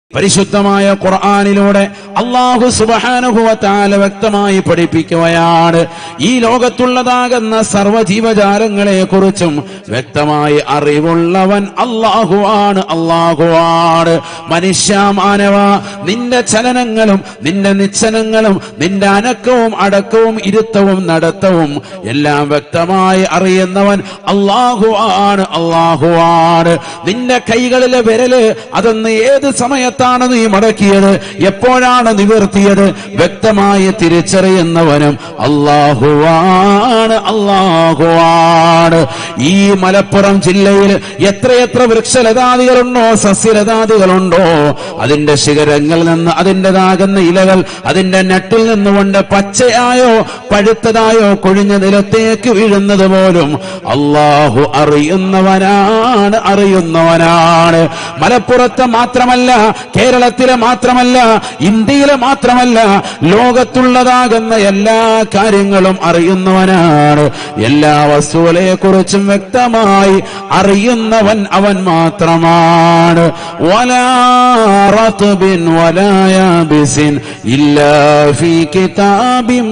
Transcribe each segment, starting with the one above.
പരിശുദ്ധമായ ഖുർആാനിലൂടെ അള്ളാഹു സുബഹാനുഭവത്താല വ്യക്തമായി പഠിപ്പിക്കുകയാണ് ഈ ലോകത്തുള്ളതാകുന്ന സർവ്വജീവജാലങ്ങളെ കുറിച്ചും വ്യക്തമായി അറിവുള്ളവൻ അള്ളാഹുവാണ് അള്ളാഹുവാണ് മനുഷ്യ മാനവ നിന്റെ ചലനങ്ങളും നിന്റെ നിശ്ചലങ്ങളും നിന്റെ അനക്കവും അടക്കവും ഇരുത്തവും നടത്തവും എല്ലാം വ്യക്തമായി അറിയുന്നവൻ അള്ളാഹുവാണ് അള്ളാഹുവാണ് നിന്റെ കൈകളിലെ വിരല് അതൊന്ന് ഏത് സമയത്താണ് നീ മടക്കിയത് എപ്പോഴാണ് നിവർത്തിയത് വ്യക്തമായി തിരിച്ചറിയുന്നവനും അള്ളാഹുവാണ് അള്ളാഹുവാണ് ഈ മലപ്പുറം ജില്ലയിൽ എത്രയെത്ര വൃക്ഷലതാദികളുണ്ടോ സസ്യലതാദികളുണ്ടോ അതിന്റെ ശിഖരങ്ങളിൽ നിന്ന് അതിൻ്റെതാകുന്ന ഇലകൾ അതിന്റെ നട്ടിൽ നിന്നുകൊണ്ട് പച്ചയായോ പഴുത്തതായോ കൊഴിഞ്ഞ നിലത്തേക്ക് വീഴുന്നത് പോലും അള്ളാഹു അറിയുന്നവനാണ് അറിയുന്നവനാണ് മലപ്പുറത്ത് മാത്രമല്ല കേരളത്തിലെ മാത്രമല്ല ഇന്ത്യയിലെ മാത്രമല്ല ലോകത്തുള്ളതാകുന്ന എല്ലാ കാര്യങ്ങളും അറിയുന്നവനാണ് എല്ലാ വസ്തുക്കളെ കുറിച്ചും വ്യക്തമായി അറിയുന്നവൻ അവൻ മാത്രമാണ് വലാ റത്ബിൻ വലാ യാബിസിൻ ഇല്ലാ ഫീ കിതാബിൻ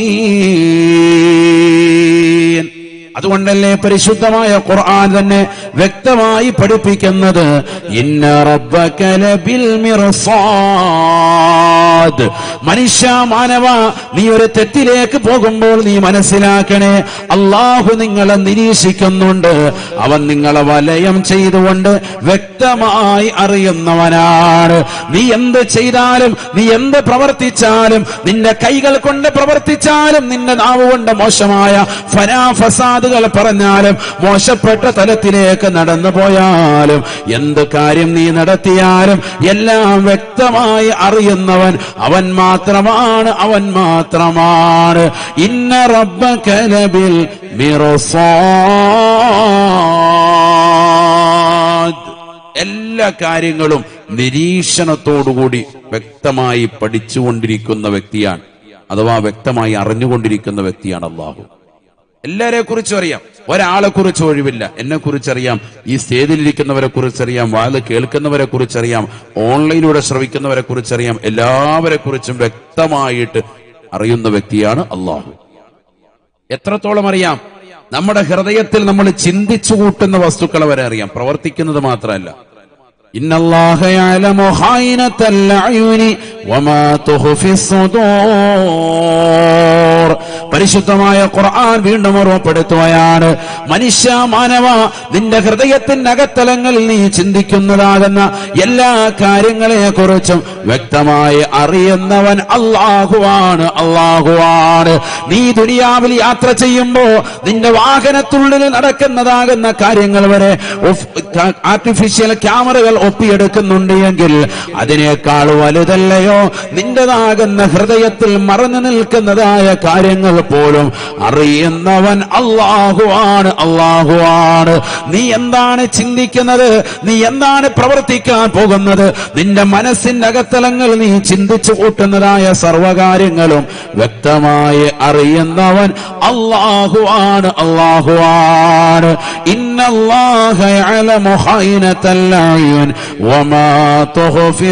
മുബീൻ അതുകൊണ്ടല്ലേ പരിശുദ്ധമായ ഖുർആൻ തന്നെ വ്യക്തമായി പഠിപ്പിക്കുന്നത് ഇന്ന റബ്ബക ലബിൽ മിർസാദ് മനുഷ്യ മാനവ നീ ഒരു തെറ്റിലേക്ക് പോകുമ്പോൾ നീ മനസ്സിലാക്കണേ അള്ളാഹു നിങ്ങളെ നിരീക്ഷിക്കുന്നുണ്ട് അവൻ നിങ്ങളെ വലയം ചെയ്തുകൊണ്ട് വ്യക്തമായി അറിയുന്നവനാണ് നീ എന്ത് ചെയ്താലും നീ എന്ത് പ്രവർത്തിച്ചാലും നിന്റെ കൈകൾ കൊണ്ട് പ്രവർത്തിച്ചാലും നിന്റെ നാവ് കൊണ്ട് മോശമായ ഫനാ ഫസാദുകൾ പറഞ്ഞാലും മോശപ്പെട്ട തലത്തിലേക്ക് നടന്നു പോയാലും എന്ത് കാര്യം നീ നടത്തിയാലും എല്ലാം വ്യക്തമായി അറിയുന്നവൻ അവൻ മാത്രമാണ് അവൻ മാത്രമാണ് ഇന്ന റബ്ബകലബിൽ മിറസാദ് എല്ലാ കാര്യങ്ങളും നിരീക്ഷണത്തോടുകൂടി വ്യക്തമായി പഠിച്ചുകൊണ്ടിരിക്കുന്ന വ്യക്തിയാണ് അഥവാ വ്യക്തമായി അറിഞ്ഞുകൊണ്ടിരിക്കുന്ന വ്യക്തിയാണ് അള്ളാഹു എല്ലാരെ കുറിച്ചും അറിയാം ഒരാളെ കുറിച്ച് ഒഴിവില്ല എന്നെ കുറിച്ചറിയാം ഈ സ്റ്റേജിലിരിക്കുന്നവരെ കുറിച്ചറിയാം വാല് കേൾക്കുന്നവരെ കുറിച്ചറിയാം ഓൺലൈനിലൂടെ ശ്രവിക്കുന്നവരെ കുറിച്ചറിയാം എല്ലാവരെ കുറിച്ചും വ്യക്തമായിട്ട് അറിയുന്ന വ്യക്തിയാണ് അള്ളാഹു എത്രത്തോളം അറിയാം നമ്മുടെ ഹൃദയത്തിൽ നമ്മൾ ചിന്തിച്ചു കൂട്ടുന്ന വസ്തുക്കളെ വരെ അറിയാം പ്രവർത്തിക്കുന്നത് മാത്രമല്ല إن الله يعلم خائنة الأعين وما تخفي الصدور പരിശുദ്ധമായ ഖുർആൻ വീണ്ടും ഓർമ്മപ്പെടുത്തുകയാണ് മനുഷ്യ മാനവ നിന്റെ ഹൃദയത്തിന്റെ അകത്തലങ്ങളിൽ നീ ചിന്തിക്കുന്നതാകുന്ന എല്ലാ കാര്യങ്ങളെ കുറിച്ചും വ്യക്തമായി അറിയുന്നവൻ അള്ളാഹുവാണ് അള്ളാഹുവാണ് നീ ദുനിയാവിൽ യാത്ര ചെയ്യുമ്പോ നിന്റെ വാഹനത്തുള്ളിൽ നടക്കുന്നതാകുന്ന കാര്യങ്ങൾ വരെ ആർട്ടിഫിഷ്യൽ ക്യാമറകൾ ഒപ്പിയെടുക്കുന്നുണ്ട് എങ്കിൽ അതിനേക്കാൾ വലുതല്ലയോ നിന്റേതാകുന്ന ഹൃദയത്തിൽ മറഞ്ഞു നിൽക്കുന്നതായ കാര്യങ്ങൾ പോലും അറിയുന്നവൻ അള്ളാഹുവാണ് അള്ളാഹുവാണ് നീ എന്താണ് ചിന്തിക്കുന്നത് നീ എന്താണ് പ്രവർത്തിക്കാൻ പോകുന്നത് നിന്റെ മനസ്സിന്റെ അകത്തലങ്ങൾ നീ ചിന്തിച്ചു കൂട്ടുന്നതായ സർവകാര്യങ്ങളും വ്യക്തമായി അറിയുന്നവൻ അള്ളാഹുവാണ് അള്ളാഹുവാണ് ഇന്നല്ലാഹ യഅലമു ഖൈനത്തൽ അയ്യുൻ വമാ തുഖഫി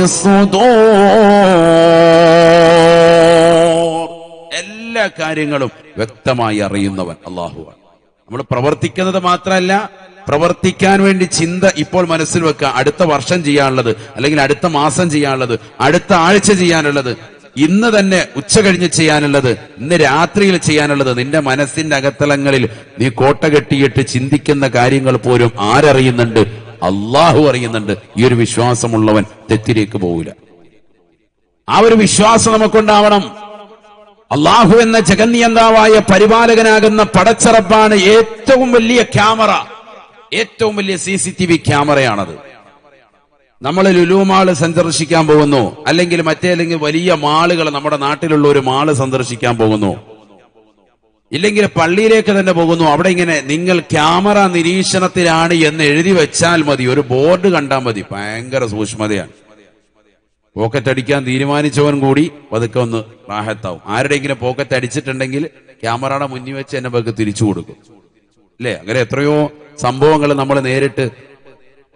സുദൂർ എല്ലാ കാര്യങ്ങളും വ്യക്തമായി അറിയുന്നവൻ അള്ളാഹുവാണ് നമ്മൾ പ്രവർത്തിക്കുന്നത് മാത്രമല്ല പ്രവർത്തിക്കാൻ വേണ്ടി ചിന്ത ഇപ്പോൾ മനസ്സിൽ വെക്കുക അടുത്ത വർഷം ചെയ്യാനുള്ളത് അല്ലെങ്കിൽ അടുത്ത മാസം ചെയ്യാനുള്ളത് അടുത്ത ആഴ്ച ചെയ്യാനുള്ളത് ഇന്ന് തന്നെ ഉച്ച കഴിഞ്ഞ് ചെയ്യാനുള്ളത് ഇന്ന് രാത്രിയിൽ ചെയ്യാനുള്ളത് നിന്റെ മനസ്സിന്റെ അകത്തലങ്ങളിൽ നീ കോട്ട കെട്ടിയിട്ട് ചിന്തിക്കുന്ന കാര്യങ്ങൾ പോലും ആരറിയുന്നുണ്ട് അള്ളാഹു അറിയുന്നുണ്ട് ഈ ഒരു വിശ്വാസമുള്ളവൻ തെറ്റിലേക്ക് പോകില്ല ആ ഒരു വിശ്വാസം നമുക്കുണ്ടാവണം അള്ളാഹു എന്ന ജഗന്നിയന്താവായ പരിപാലകനാകുന്ന പടച്ചറപ്പാണ് ഏറ്റവും വലിയ ക്യാമറ ഏറ്റവും വലിയ സി സി ടി വി ക്യാമറയാണത് നമ്മൾ ലുലു മാള് സന്ദർശിക്കാൻ പോകുന്നു അല്ലെങ്കിൽ മറ്റേ അല്ലെങ്കിൽ വലിയ മാളുകൾ നമ്മുടെ നാട്ടിലുള്ള ഒരു മാള് സന്ദർശിക്കാൻ പോകുന്നു ഇല്ലെങ്കിൽ പള്ളിയിലേക്ക് തന്നെ പോകുന്നു അവിടെ ഇങ്ങനെ നിങ്ങൾ ക്യാമറ നിരീക്ഷണത്തിലാണ് എന്ന് എഴുതി വെച്ചാൽ മതി ഒരു ബോർഡ് കണ്ടാൽ മതി ഭയങ്കര സൂക്ഷ്മതയാണ് പോക്കറ്റ് അടിക്കാൻ തീരുമാനിച്ചവൻ കൂടി പതുക്കെ ഒന്ന് റാഹത്താവും ആരുടെയെങ്കിലും പോക്കറ്റ് അടിച്ചിട്ടുണ്ടെങ്കിൽ ക്യാമറയുടെ മുന്നിൽ വെച്ച് എന്നെ പതുക്കെ തിരിച്ചു കൊടുക്കും അല്ലേ അങ്ങനെ എത്രയോ സംഭവങ്ങൾ നമ്മൾ നേരിട്ട്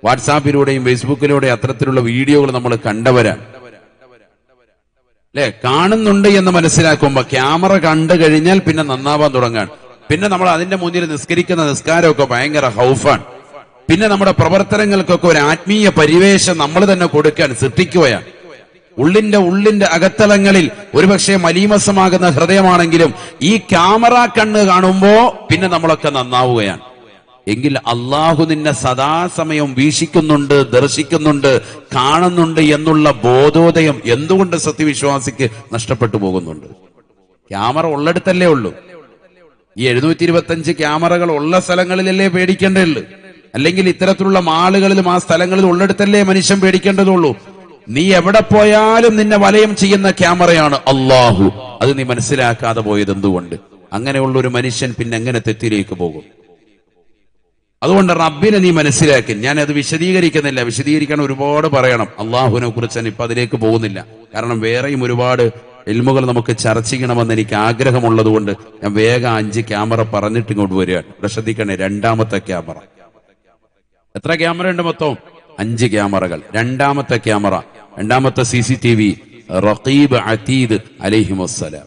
വാട്സാപ്പിലൂടെയും ഫേസ്ബുക്കിലൂടെയും അത്തരത്തിലുള്ള വീഡിയോകൾ നമ്മൾ കണ്ടവരാണ് അല്ലെ കാണുന്നുണ്ട് എന്ന് മനസ്സിലാക്കുമ്പോ ക്യാമറ കണ്ടു കഴിഞ്ഞാൽ പിന്നെ നന്നാവാൻ തുടങ്ങാൻ പിന്നെ നമ്മൾ അതിന്റെ മുന്നിൽ നിസ്കരിക്കുന്ന നിസ്കാരമൊക്കെ ഭയങ്കര ഹൗഫാണ് പിന്നെ നമ്മുടെ പ്രവർത്തനങ്ങൾക്കൊക്കെ ഒരു ആത്മീയ പരിവേഷം നമ്മൾ തന്നെ കൊടുക്കാൻ സൃഷ്ടിക്കുകയാണ് ഉള്ളിന്റെ ഉള്ളിന്റെ അകത്തളങ്ങളിൽ ഒരുപക്ഷെ മലീമസമാകുന്ന ഹൃദയമാണെങ്കിലും ഈ ക്യാമറ കണ്ണ് കാണുമ്പോ പിന്നെ നമ്മളൊക്കെ നന്നാവുകയാണ് എങ്കിൽ അള്ളാഹു നിന്നെ സദാസമയം വീക്ഷിക്കുന്നുണ്ട് ദർശിക്കുന്നുണ്ട് കാണുന്നുണ്ട് എന്നുള്ള ബോധോദയം എന്തുകൊണ്ട് സത്യവിശ്വാസിക്ക് നഷ്ടപ്പെട്ടു പോകുന്നുണ്ട് ക്യാമറ ഉള്ളിടത്തല്ലേ ഉള്ളൂ ഈ എഴുന്നൂറ്റി ഇരുപത്തി അഞ്ച് ക്യാമറകൾ ഉള്ള സ്ഥലങ്ങളിലല്ലേ പേടിക്കേണ്ടതുള്ളൂ അല്ലെങ്കിൽ ഇത്തരത്തിലുള്ള മാളുകളിലും ആ സ്ഥലങ്ങളിൽ ഉള്ളിടത്തല്ലേ മനുഷ്യൻ പേടിക്കേണ്ടതുള്ളൂ നീ എവിടെ പോയാലും നിന്നെ വലയം ചെയ്യുന്ന ക്യാമറയാണ് അള്ളാഹു അത് നീ മനസ്സിലാക്കാതെ പോയത് എന്തുകൊണ്ട് അങ്ങനെയുള്ള ഒരു മനുഷ്യൻ പിന്നെ എങ്ങനെ തെറ്റിലേക്ക് പോകും അതുകൊണ്ട് റബ്ബിനെ നീ മനസ്സിലാക്കി ഞാൻ അത് വിശദീകരിക്കുന്നില്ല വിശദീകരിക്കാൻ ഒരുപാട് പറയണം അള്ളാഹുവിനെ കുറിച്ച് ഞാൻ ഇപ്പൊ അതിലേക്ക് പോകുന്നില്ല കാരണം വേറെയും ഒരുപാട് എൽമുകൾ നമുക്ക് ചർച്ച ചെയ്യണമെന്ന് എനിക്ക് ആഗ്രഹമുള്ളത് കൊണ്ട് ഞാൻ വേഗം അഞ്ച് ക്യാമറ പറഞ്ഞിട്ട് ഇങ്ങോട്ട് വരികയാണ് ഇവിടെ ശ്രദ്ധിക്കണേ രണ്ടാമത്തെ ക്യാമറ എത്ര ക്യാമറ ഉണ്ട് മൊത്തം അഞ്ച് ക്യാമറകൾ രണ്ടാമത്തെ ക്യാമറ രണ്ടാമത്തെ സി സി ടി വി റഖീബ് അതീദ് അലൈഹി വസ്സലാം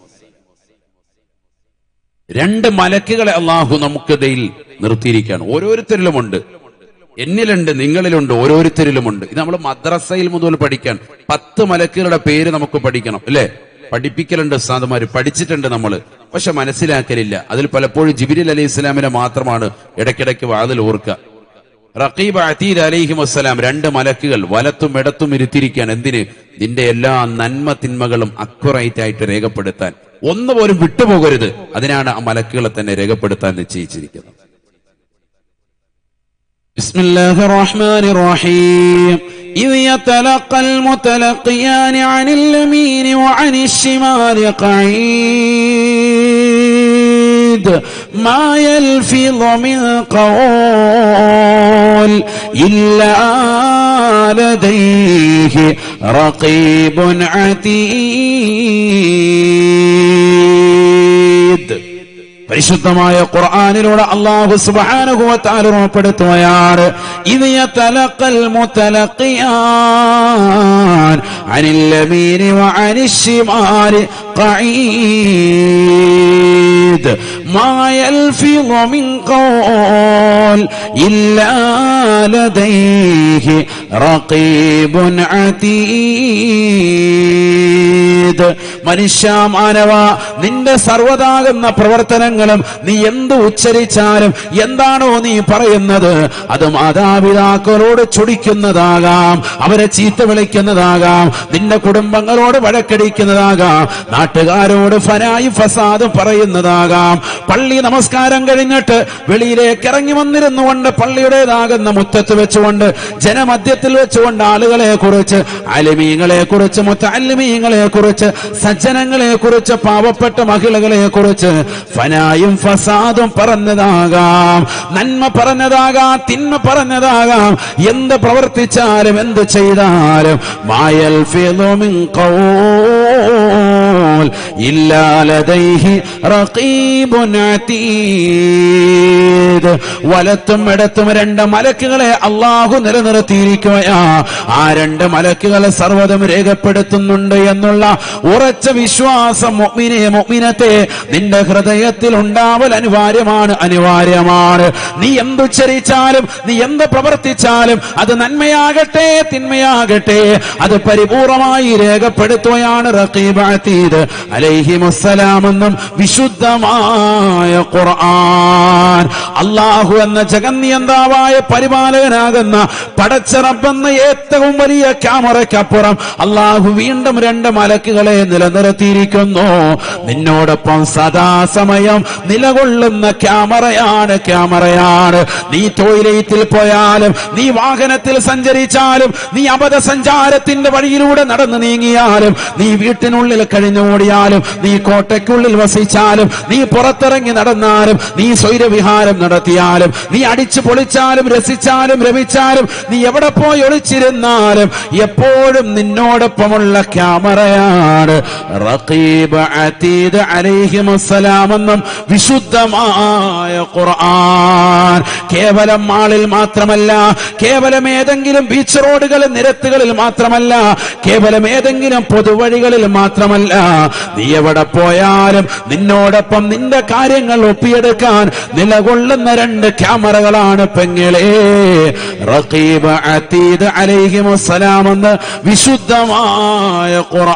രണ്ട് മലക്കുകളെ അള്ളാഹു നമുക്കിടയിൽ നിർത്തിയിരിക്കുകയാണ് ഓരോരുത്തരിലുമുണ്ട് എന്നിലുണ്ട് നിങ്ങളിലുണ്ട് ഓരോരുത്തരിലുമുണ്ട് ഇത് നമ്മൾ മദ്രസയിൽ മുതൽ പഠിക്കാൻ പത്ത് മലക്കുകളുടെ പേര് നമുക്ക് പഠിക്കണം അല്ലേ പഠിപ്പിക്കലുണ്ട് സാധുമാര് പഠിച്ചിട്ടുണ്ട് നമ്മൾ പക്ഷെ മനസ്സിലാക്കലില്ല അതിൽ പലപ്പോഴും ജിബിരിൽ അലൈഹി ഇസ്ലാമിനെ മാത്രമാണ് ഇടയ്ക്കിടയ്ക്ക് വാതിൽ ഓർക്കുക റഖീബ് അതീദ് അലൈഹി വസ്സലാം രണ്ട് മലക്കുകൾ വലത്തും ഇടത്തും ഇരുത്തിരിക്കാൻ എന്തിന് നിന്റെ എല്ലാ നന്മ തിന്മകളും അക്യുറേറ്റ് ആയിട്ട് രേഖപ്പെടുത്താൻ ഒന്നുപോലും വിട്ടുപോകരുത് അതിനാണ് ആ മലക്കുകളെ തന്നെ രേഖപ്പെടുത്താൻ നിശ്ചയിച്ചിരിക്കുന്നത് بسم الله الرحمن الرحيم إذ يتلقى المتلقيان عن اليمين وعن الشمال قعيد ما يلفظ من قول إلا لديه رقيب عتيد പരിശുദ്ധമായ ഖുർആാനിലൂടെ അള്ളാഹു സുബാനുഭവത്താൽ ഉറപ്പെടുത്തുകയാണ് ഇത് യതലഖൽ മുതലഖിയാൻ അനിൽ യമീനി വഅനിൽ ശിമാലി ഖഈദ് മാ യൽഫിളു മിൻ ഖൗൽ ഇല്ലാ ലദൈഹി റഖീബുൻ അതീദ് മനുഷ്യ മാനവ നിന്റെ സർവതാകുന്ന പ്രവർത്തനങ്ങളും നീ എന്ത് ഉച്ചരിച്ചാലും എന്താണോ നീ പറയുന്നത് അത് മാതാപിതാക്കളോട് ചൊടിക്കുന്നതാകാം അവരെ ചീത്ത വിളിക്കുന്നതാകാം നിന്റെ കുടുംബങ്ങളോട് വഴക്കടിക്കുന്നതാകാം നാട്ടുകാരോട് ഫനായി ഫസാദ് പറയുന്നതാകാം പള്ളി നമസ്കാരം കഴിഞ്ഞിട്ട് വെളിയിലേക്ക് ഇറങ്ങി വന്നിരുന്നുകൊണ്ട് പള്ളിയുടേതാകുന്ന മുറ്റത്ത് വെച്ചുകൊണ്ട് ജനമധ്യത്തിൽ വെച്ചുകൊണ്ട് ആളുകളെ കുറിച്ച് അലിമീങ്ങളെ കുറിച്ച് മുത്തലിമീങ്ങളെ കുറിച്ച് സജ്ജനങ്ങളെ കുറിച്ച് പാവപ്പെട്ട മഹിളകളെ കുറിച്ച് ഫനായും ഫസാദും പറഞ്ഞതാകാം നന്മ പറഞ്ഞതാകാം തിന്മ പറഞ്ഞതാകാം എന്ത് പ്രവർത്തിച്ചാലും എന്ത് ചെയ്താലും മായൽ ഫിളുമിൻ ഖൗൽ ഇല്ലാ ലദൈഹി റഖീബുൻ അതീദ് വലത്തും ഇടത്തും രണ്ട് മലക്കുകളെ അള്ളാഹു നിലനിർത്തിയിരിക്കുകയാ ആ രണ്ട് മലക്കുകളെ സർവ്വതും രേഖപ്പെടുത്തുന്നുണ്ട് എന്നുള്ള ഉറച്ച വിശ്വാസം മുഅ്മിനെ മുഅ്മിനത്തെ നിന്റെ ഹൃദയത്തിൽ ഉണ്ടാവൽ അനിവാര്യമാണ് അനിവാര്യമാണ് നീ എന്തുച്ചരിച്ചാലും നീ എന്ത് പ്രവർത്തിച്ചാലും അത് നന്മയാകട്ടെ തിന്മയാകട്ടെ അത് പരിപൂർണമായി രേഖപ്പെടുത്തുകയാണ് റഖീബ് അതീദ് അലൈഹിമുസ്സലാമെന്നും വിശുദ്ധമായ ഖുർആൻ അള്ളാഹു എന്ന ജഗന്നിയന്താവായ പരിപാലകനാകുന്ന പടച്ചറപ്പെന്ന ഏറ്റവും വലിയ ക്യാമറയ്ക്കപ്പുറം അള്ളാഹു വീണ്ടും രണ്ട് മലക്കുകളെ നിലനിർത്തിയിരിക്കുന്നു നിന്നോടൊപ്പം സദാസമയം നിലകൊള്ളുന്ന ക്യാമറയാണ് ക്യാമറയാണ് നീ ടോയ്ലറ്റിൽ പോയാലും നീ വാഹനത്തിൽ സഞ്ചരിച്ചാലും നീ അബദ്ധ സഞ്ചാരത്തിന്റെ വഴിയിലൂടെ നടന്നു നീങ്ങിയാലും നീ വീട്ടിനുള്ളിൽ കഴിഞ്ഞുകൂടി പാടിയാലും നീ കോട്ടയ്ക്കുള്ളിൽ വസിച്ചാലും നീ പുറത്തിറങ്ങി നടന്നാലും നീ സ്വൈരവിഹാരം നടത്തിയാലും നീ അടിച്ചു പൊളിച്ചാലും രസിച്ചാലും രമിച്ചാലും നീ എവിടെ പോയി ഒളിച്ചിരുന്നാലും എപ്പോഴും നിന്നോടൊപ്പമുള്ള ക്യാമറയാണ് റഖീബ് അതീദ് അലൈഹിമസ്സലാമെന്നും വിശുദ്ധമായ ഖുർആൻ കേവലം മാളിൽ മാത്രമല്ല കേവലം ഏതെങ്കിലും ബീച്ച് റോഡുകളിൽ നിരത്തുകളിൽ മാത്രമല്ല കേവലം ഏതെങ്കിലും പൊതുവഴികളിൽ മാത്രമല്ല നീ എവിടെ പോയാലും നിന്നോടൊപ്പം നിന്റെ കാര്യങ്ങൾ ഒപ്പിയെടുക്കാൻ നിലകൊള്ളുന്ന രണ്ട് ക്യാമറകളാണ് പെങ്ങളെ റഖീബ് അതീദ് അലൈഹിമസ്സലാം എന്ന് വിശുദ്ധമായ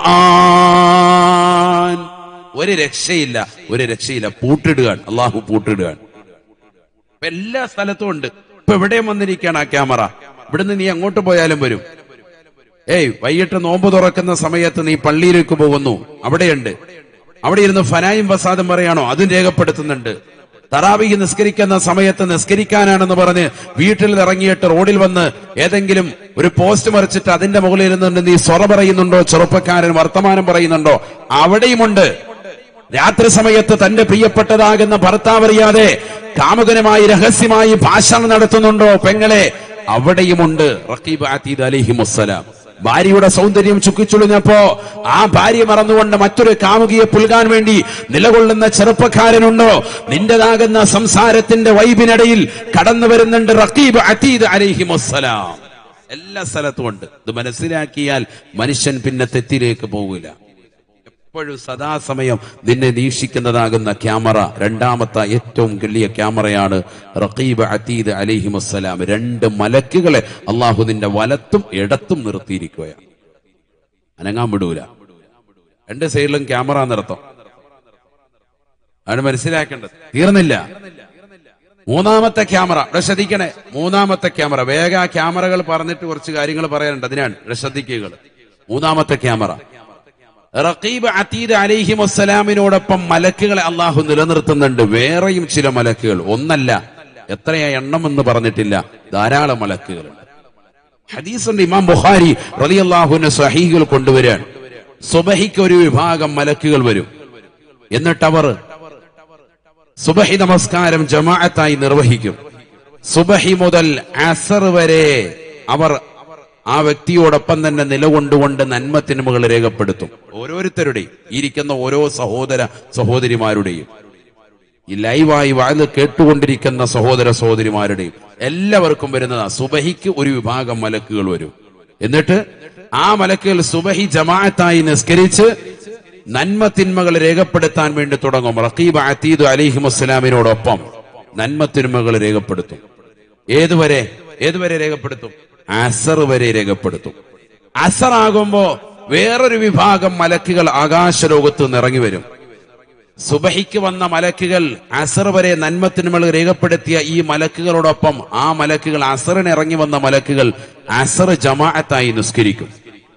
ഖുർആൻ ഒരു രക്ഷയില്ല ഒരു രക്ഷയില്ല പൂട്ടിടുകയാണ് അള്ളാഹു പൂട്ടിടുകയാണ് ഇപ്പൊ എല്ലാ സ്ഥലത്തും ഉണ്ട് ഇപ്പൊ എവിടെയും വന്നിരിക്കുകയാണ് ആ ക്യാമറ ഇവിടുന്ന് നീ അങ്ങോട്ട് പോയാലും വരും ഏയ് വൈകിട്ട് നോമ്പ് തുറക്കുന്ന സമയത്ത് നീ പള്ളിയിലേക്ക് പോകുന്നു അവിടെയുണ്ട് അവിടെ ഇരുന്ന് ഫനായും വസാദും പറയാണോ അതും രേഖപ്പെടുത്തുന്നുണ്ട് തറാവിക്ക് നിസ്കരിക്കുന്ന സമയത്ത് നിസ്കരിക്കാനാണെന്ന് പറഞ്ഞ് വീട്ടിൽ ഇറങ്ങിയിട്ട് റോഡിൽ വന്ന് ഏതെങ്കിലും ഒരു പോസ്റ്റ് മറിച്ചിട്ട് അതിന്റെ മുകളിൽ ഇരുന്നുകൊണ്ട് നീ സ്വറ പറയുന്നുണ്ടോ ചെറുപ്പക്കാരൻ വർത്തമാനം പറയുന്നുണ്ടോ അവിടെയുമുണ്ട് രാത്രി സമയത്ത് തന്റെ പ്രിയപ്പെട്ടതാകുന്ന ഭർത്താവ് അറിയാതെ കാമുകനുമായി രഹസ്യമായി ഭാഷണം നടത്തുന്നുണ്ടോ പെങ്ങളെ അവിടെയുമുണ്ട് റഖീബ് ആതീദ് അലിഹി മുസ്സലാം ഭാര്യയുടെ സൗന്ദര്യം ചുക്കിച്ചുളിഞ്ഞപ്പോ ആ ഭാര്യ മറന്നുകൊണ്ട് മറ്റൊരു കാമുകിയെ പുൽകാൻ വേണ്ടി നിലകൊള്ളുന്ന ചെറുപ്പക്കാരനുണ്ടോ നിന്റേതാകുന്ന സംസാരത്തിന്റെ വൈബിനിടയിൽ കടന്നു വരുന്നുണ്ട് റഖീബ് അതീദ് അലിഹി മുസ്സലാം എല്ലാ സ്ഥലത്തും ഉണ്ട് ഇത് മനസ്സിലാക്കിയാൽ മനുഷ്യൻ പിന്നെ തെറ്റിലേക്ക് പോകില്ല എപ്പോഴും സദാസമയം നിന്നെ വീക്ഷിക്കുന്നതാകുന്ന ക്യാമറ രണ്ടാമത്തെ ഏറ്റവും വലിയ ക്യാമറയാണ് റഖീബ് അതീദ് അലൈഹി വസ്സലാം രണ്ട് മലക്കുകളെ അള്ളാഹു നിന്റെ വലത്തും ഇടത്തും നിർത്തിയിരിക്കുകയാണ് അനങ്ങാൻ വിടൂല രണ്ട് സൈഡിലും ക്യാമറ നിർത്തം ആണ് മനസ്സിലാക്കേണ്ടത് തീർന്നില്ല മൂന്നാമത്തെ ക്യാമറ ഇവിടെ ശ്രദ്ധിക്കണേ മൂന്നാമത്തെ ക്യാമറ വേഗ ആ ക്യാമറകൾ പറഞ്ഞിട്ട് കുറച്ച് കാര്യങ്ങൾ പറയാനുണ്ട് അതിനാണ് ഇവിടെ ശ്രദ്ധിക്കുക മൂന്നാമത്തെ ക്യാമറ റഖീബ് അതീദ് അലൈഹി വസ്സലാമിനോടൊപ്പം മലക്കുകളെ അള്ളാഹു നിലനിർത്തുന്നുണ്ട് വേറെയും ചില മലക്കുകൾ ഒന്നല്ല എത്രയാ എണ്ണം എന്ന് പറഞ്ഞിട്ടില്ല ധാരാളം മലക്കുകളുണ്ട് ഹദീസുണ്ട് ഇമാം ബുഖാരി റളിയല്ലാഹുവിന്റെ സഹീകൾ കൊണ്ടുവരാൻ സുബഹിക്ക് ഒരു വിഭാഗം മലക്കുകൾ വരും എന്നിട്ട് അവർ സുബഹി നമസ്കാരം ജമാഅത്തായി നിർവഹിക്കും സുബഹി മുതൽ അസർ വരെ അവർ ആ വ്യക്തിയോടൊപ്പം തന്നെ നിലകൊണ്ടുകൊണ്ട് നന്മത്തിന്മകൾ രേഖപ്പെടുത്തും ഓരോരുത്തരുടെയും ഇരിക്കുന്ന ഓരോ സഹോദര സഹോദരിമാരുടെയും ഈ ലൈവായി വാഴ്ന്ന് കേട്ടുകൊണ്ടിരിക്കുന്ന സഹോദര സഹോദരിമാരുടെയും എല്ലാവർക്കും വരുന്നതാ സുബഹിക്ക് ഒരു വിഭാഗം മലക്കുകൾ വരും എന്നിട്ട് ആ മലക്കുകൾ സുബഹി ജമാഅത്തായി നിസ്കരിച്ച് നന്മ തിന്മകൾ രേഖപ്പെടുത്താൻ വേണ്ടി തുടങ്ങും റഖീബ് അത്തീദ് അലിഹി വസ്സലാമിനോടൊപ്പം നന്മ തിന്മകൾ രേഖപ്പെടുത്തും ഏതുവരെ ഏതുവരെ രേഖപ്പെടുത്തും അസർ വരെ രേഖപ്പെടുത്തും അസർ ആകുമ്പോ വേറൊരു വിഭാഗം മലക്കുകൾ ആകാശലോകത്ത് നിന്ന് ഇറങ്ങി വരും സുബഹിക്ക് വന്ന മലക്കുകൾ അസർ വരെ നന്മത്തിന്മകൾ രേഖപ്പെടുത്തിയ ഈ മലക്കുകളോടൊപ്പം ആ മലക്കുകൾ അസറിന് ഇറങ്ങി വന്ന മലക്കുകൾ അസർ ജമാഅത്തായി നിസ്കരിക്കും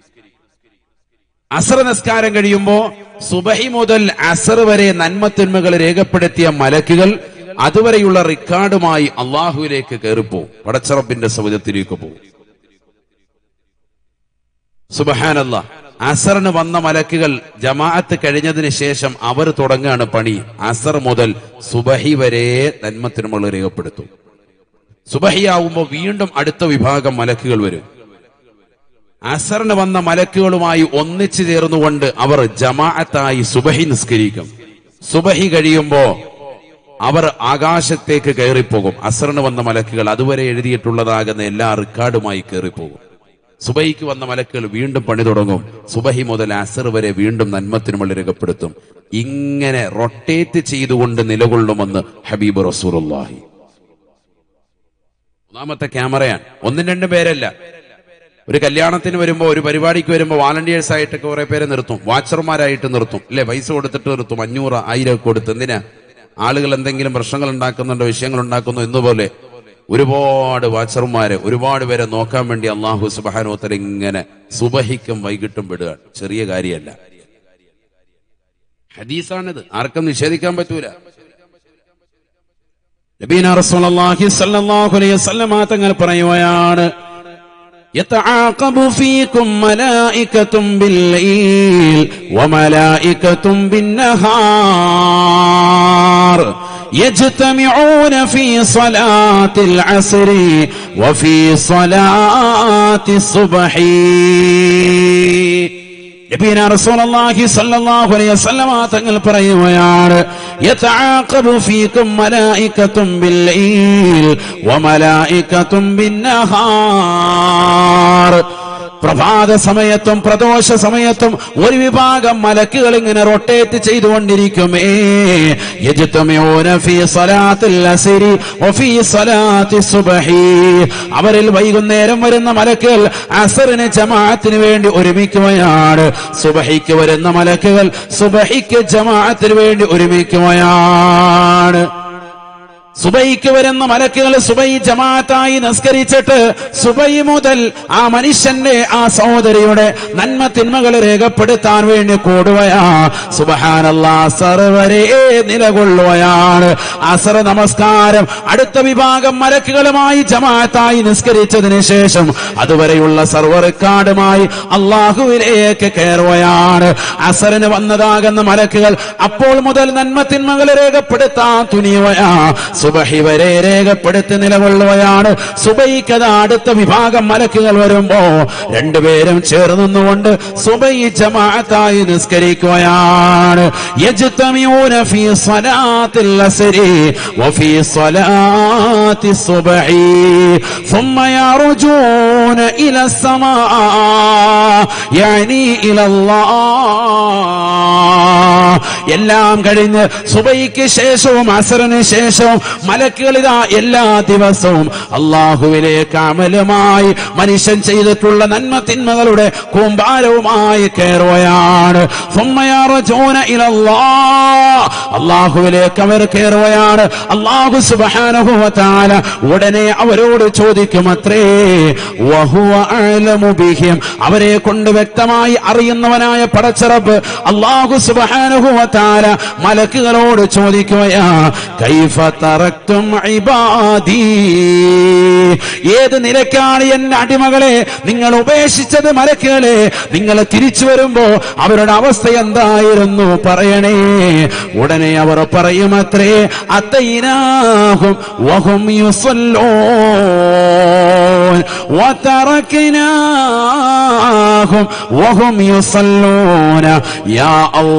അസർ നിസ്കാരം കഴിയുമ്പോ സുബഹി മുതൽ അസർ വരെ നന്മത്തിന്മകൾ രേഖപ്പെടുത്തിയ മലക്കുകൾ അതുവരെയുള്ള റിക്കാർഡുമായി അള്ളാഹുവിലേക്ക് കയറിപ്പോവും പടച്ചറപ്പിന്റെ സൗദത്തിലേക്ക് പോകും സുബഹാനല്ല അസറിന് വന്ന മലക്കുകൾ ജമാഅത്ത് കഴിഞ്ഞതിന് ശേഷം അവർ തുടങ്ങുകയാണ് പണി അസർ മുതൽ സുബഹി വരെ നന്മത്തിന്മകൾ രേഖപ്പെടുത്തും സുബഹിയാവുമ്പോൾ വീണ്ടും അടുത്ത വിഭാഗം മലക്കുകൾ വരും അസറിന് വന്ന മലക്കുകളുമായി ഒന്നിച്ചു ചേർന്നുകൊണ്ട് അവർ ജമാഅത്തായി സുബഹി നിസ്കരിക്കും സുബഹി കഴിയുമ്പോ അവർ ആകാശത്തേക്ക് കയറിപ്പോകും അസറിന് വന്ന മലക്കുകൾ അതുവരെ എഴുതിയിട്ടുള്ളതാകുന്ന എല്ലാ റിക്കാർഡുമായി കയറിപ്പോകും സുബഹിക്ക് വന്ന മലക്കുകൾ വീണ്ടും പണി തുടങ്ങും സുബഹി മുതൽ അസർ വരെ വീണ്ടും നന്മത്തിനുമുള്ള രേഖപ്പെടുത്തും ഇങ്ങനെ റൊട്ടേറ്റ് ചെയ്തുകൊണ്ട് നിലകൊള്ളുമെന്ന് ഹബീബ് റസൂറുല്ലാഹി മൂന്നാമത്തെ ക്യാമറയാണ് ഒന്നും രണ്ടും പേരല്ല ഒരു കല്യാണത്തിന് വരുമ്പോ ഒരു പരിപാടിക്ക് വരുമ്പോ വാളണ്ടിയേഴ്സ് ആയിട്ടൊക്കെ കുറെ പേരെ നിർത്തും വാച്ചർമാരായിട്ട് നിർത്തും അല്ലെ പൈസ കൊടുത്തിട്ട് നിർത്തും അഞ്ഞൂറ് ആയിരം ഒക്കെ കൊടുത്ത് എന്തിനാ ആളുകൾ എന്തെങ്കിലും പ്രശ്നങ്ങൾ ഉണ്ടാക്കുന്നുണ്ടോ വിഷയങ്ങൾ ഉണ്ടാക്കുന്നു എന്നുപോലെ ഒരുപാട് വാച്ചർമാരെ ഒരുപാട് പേരെ നോക്കാൻ വേണ്ടി അള്ളാഹു സുബാനോത്തര ഇങ്ങനെ സുബഹിക്കും വൈകിട്ടും വിടുക ചെറിയ കാര്യമല്ല ഹദീസാണിത് ആർക്കും നിഷേധിക്കാൻ പറ്റൂല നബീന റസൂലുള്ളാഹി സ്വല്ലല്ലാഹു അലൈഹി വസല്ലമ തങ്ങൾ പറയുകയാണ് يتعاقب فيكم ملائكة بالليل وملائكة بالنهار يجتمعون في صلاة العصر وفي صلاة الصبح നബീന റസൂലുള്ളാഹി സ്വല്ലല്ലാഹു അലൈഹി വസല്ലമ തങ്ങൾ പറയുകയാണ് യതആഖബു ഫീകും മലായികത്തും ബില്ലൈൽ വമലായികത്തും ബിന്നഹാർ പ്രഭാത സമയത്തും പ്രദോഷ സമയത്തും ഒരു വിഭാഗം മലക്കുകൾ ഇങ്ങനെ റൊട്ടേറ്റ് ചെയ്തുകൊണ്ടിരിക്കുമേ യജ്തമിഊന ഫീ സ്വലാത്തിൽ അസ്രി വഫീ സ്വലാത്തി സുബ്ഹി അവരിൽ വൈകുന്നേരം വരുന്ന മലക്കുകൾ അസറിന് ജമാഅത്തിന് വേണ്ടി ഒരുമിക്കുകയാണ് സുബഹിക്ക് വരുന്ന മലക്കുകൾ സുബഹിക്ക് ജമാഅത്തിന് വേണ്ടി ഒരുമിക്കുകയാണ് സുബൈക്ക് വരുന്ന മലക്കുകൾ സുബൈ ജമാഅത്തായി നിസ്കരിച്ചിട്ട് സുബൈ മുതൽ ആ മനുഷ്യന്റെ ആ സഹോദരിയുടെ നന്മ തിന്മകൾ രേഖപ്പെടുത്താൻ വേണ്ടി കൂടുകയാ സുബഹാനല്ലാ അസർ വരെ നിലകൊള്ളുകയാണ് അസർ നമസ്കാരം അടുത്ത വിഭാഗം മലക്കുകളുമായി ജമാഅത്തായി നിസ്കരിച്ചതിന് ശേഷം അതുവരെയുള്ള സർവറിക്കാടുമായി അള്ളാഹുവിലേക്ക് കയറുകയാണ് അസറിന് വന്നതാകുന്ന മലക്കുകൾ അപ്പോൾ മുതൽ നന്മ തിന്മകൾ രേഖപ്പെടുത്താൻ തുനിയുകയാ സുബഹി വരെ രേഖപ്പെടുത്തി നിലകൊള്ളുകയാണ് സുബൈക്കത അടുത്ത വിഭാഗം മലക്കുകൾ വരുമ്പോ രണ്ടുപേരും ചേർന്നുകൊണ്ട് സുബൈ ജമാഅത്തായി നിസ്കരിക്കുകയാണ് യജ്തമിഊന ഫീ സ്വലാത്തിൽ അസ്രി വഫീ സ്വലാത്തി സുബ്ഹി ثم يرجون إلى السماء يعني إلى الله എല്ലാം കഴിഞ്ഞ് സുബൈക്ക് ശേഷവും അസറിന് ശേഷവും മലക്കുകൾ ഇതാ എല്ലാ ദിവസവും അള്ളാഹുവിലേക്ക് അമലുമായി മനുഷ്യൻ ചെയ്തിട്ടുള്ള നന്മ തിന്മകളുടെ കൂമ്പാരവുമായി കയറുകയാണ് സുമ്മയാറജൂന ഇലല്ലാഹ്. അള്ളാഹുവിലേക്ക് അവർ കയറുകയാണ് അള്ളാഹു സുബാനുഭവത്താല ഉടനെ അവരോട് ചോദിക്കും അത്രേ വഹുവ അഅലമു ബിഹിം. അവരെ കൊണ്ട് വ്യക്തമായി അറിയുന്നവനായ പടച്ചറബ് അള്ളാഹു സുബാനുഭവത്താല മലക്കുകളോട് ചോദിക്കുകയാ കൈഫ തറക്തും ഇബാദി ഏത് നിലക്കാണ് എന്റെ അടിമകളെ നിങ്ങൾ ഉപേക്ഷിച്ചത് മലക്കുകളെ നിങ്ങൾ തിരിച്ചു വരുമ്പോ അവരുടെ അവസ്ഥ എന്തായിരുന്നു പറയണേ ഉടനെ അവർ പറയുമത്രേ അത്തൈനാഹും വഹും യുസല്ലോൻ وتركناهم وهم يصلون يا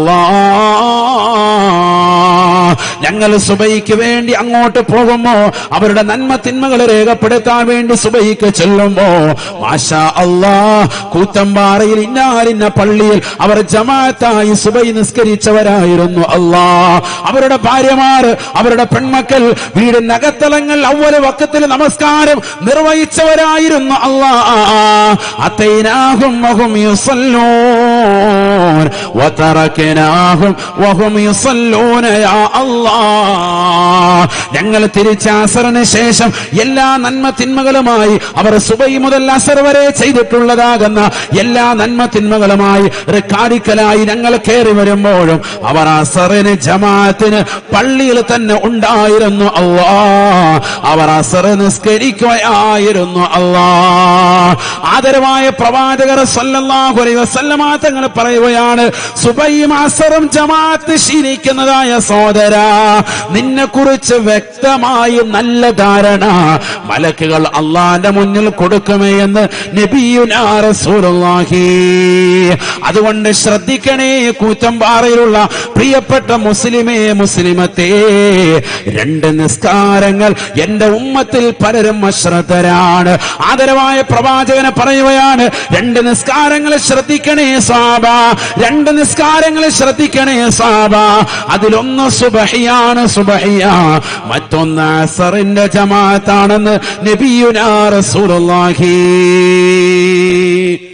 الله ഞങ്ങൾ സുബൈക്ക് വേണ്ടി അങ്ങോട്ട് പോകുമ്പോ അവരുടെ നന്മ തിന്മകൾ രേഖപ്പെടുത്താൻ വേണ്ടി സുബൈക്ക് ചെല്ലുമ്പോ മാഷാ അല്ലാ കൂത്തമ്പാറയിൽ ഇന്നാലിന്ന പള്ളിയിൽ അവർ ജമാഅത്തായി സുബൈ നിസ്കരിച്ചവരായിരുന്നു അല്ലാ അവരുടെ ഭാര്യമാർ അവരുടെ പെൺമക്കൾ വീടിന്റെ അകത്തളങ്ങൾ അവര് വക്കത്തിൽ നമസ്കാരം നിർവഹിച്ചവരായിരുന്നു അല്ലാ അത്തൈനാഹും വഹും യുസല്ലൂൻ വതറകനാഹും വഹും യുസല്ലൂന യാ അല്ലാ ഞങ്ങൾ തിരിച്ച അസറിന് ശേഷം എല്ലാ നന്മ തിന്മകളുമായി അവർ സുബൈ മുതൽ അസർ വരെ ചെയ്തിട്ടുള്ളതാകുന്ന എല്ലാ നന്മ തിന്മകളുമായി റിക്കാടിക്കലായി ഞങ്ങൾ കയറി വരുമ്പോഴും അവർ അസറിന് ജമാഅത്തിന് പള്ളിയിൽ തന്നെ ഉണ്ടായിരുന്നു അള്ളാ അവർ അസർ നിസ്കരിക്കുകയായിരുന്നു അള്ളാ ആദരവായ പ്രവാചകർ സല്ലല്ലാഹു അലൈഹി വസല്ലമ തങ്ങൾ പറയുകയാണ് സുബൈയും അസറും ജമാഅത്ത് ശീലിക്കുന്നതായ സോദര നിന്നെ കുറിച്ച് വ്യക്തമായി നല്ല ധാരണ മലക്കുകൾ അള്ളാന്റെ മുന്നിൽ കൊടുക്കുമേ എന്ന് നബിയുനാ റസൂലുള്ളാഹി അതുകൊണ്ട് ശ്രദ്ധിക്കണേ കൂറ്റമ്പാറയിലുള്ള പ്രിയപ്പെട്ട മുസ്ലിമേ മുസ്ലിമത്തെ രണ്ട് നിസ്കാരങ്ങൾ എന്റെ ഉമ്മത്തിൽ പലരും അശ്രദ്ധരാണ് ആദരവായ പ്രവാചകനെ പറയുകയാണ് രണ്ട് നിസ്കാരങ്ങളെ ശ്രദ്ധിക്കണേ സാബ രണ്ട് നിസ്കാരങ്ങളെ ശ്രദ്ധിക്കണേ സാബ അതിലൊന്ന് സുബഹിയാണ് സുബഹിയ മറ്റൊന്ന് അസറിന്റെ ജമാഅത്താണെന്ന് നബിയുനാ റസൂലുള്ളാഹി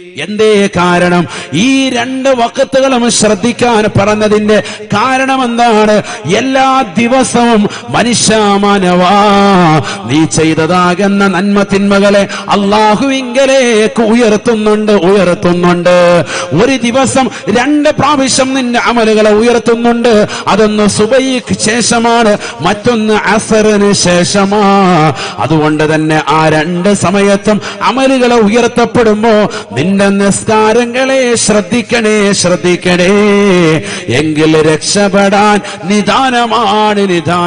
എന്തേ കാരണം ഈ രണ്ട് വക്കത്തുകളും ശ്രദ്ധിക്കാൻ പറഞ്ഞതിന്റെ കാരണം എന്താണ് എല്ലാ ദിവസവും മനുഷ്യ മാനവാ നീ ചെയ്തതാകുന്ന നന്മ തിന്മകളെ അള്ളാഹുവിങ്കലേക്ക് ഉയർത്തുന്നുണ്ട് ഉയർത്തുന്നുണ്ട് ഒരു ദിവസം രണ്ട് പ്രാവശ്യം നിന്റെ അമലുകളെ ഉയർത്തുന്നുണ്ട് അതൊന്ന് സുബൈക്ക് ശേഷമാണ് മറ്റൊന്ന് അസറിന് ശേഷമാ അതുകൊണ്ട് തന്നെ ആ രണ്ട് സമയത്തും അമലുകളെ ഉയർത്തപ്പെടുമ്പോ നിന്റെ നിസ്കാരങ്ങളെ ശ്രദ്ധിക്കണേ ശ്രദ്ധിക്കണേ എങ്കിൽ രക്ഷപ്പെടാൻ നിദാനമാണ്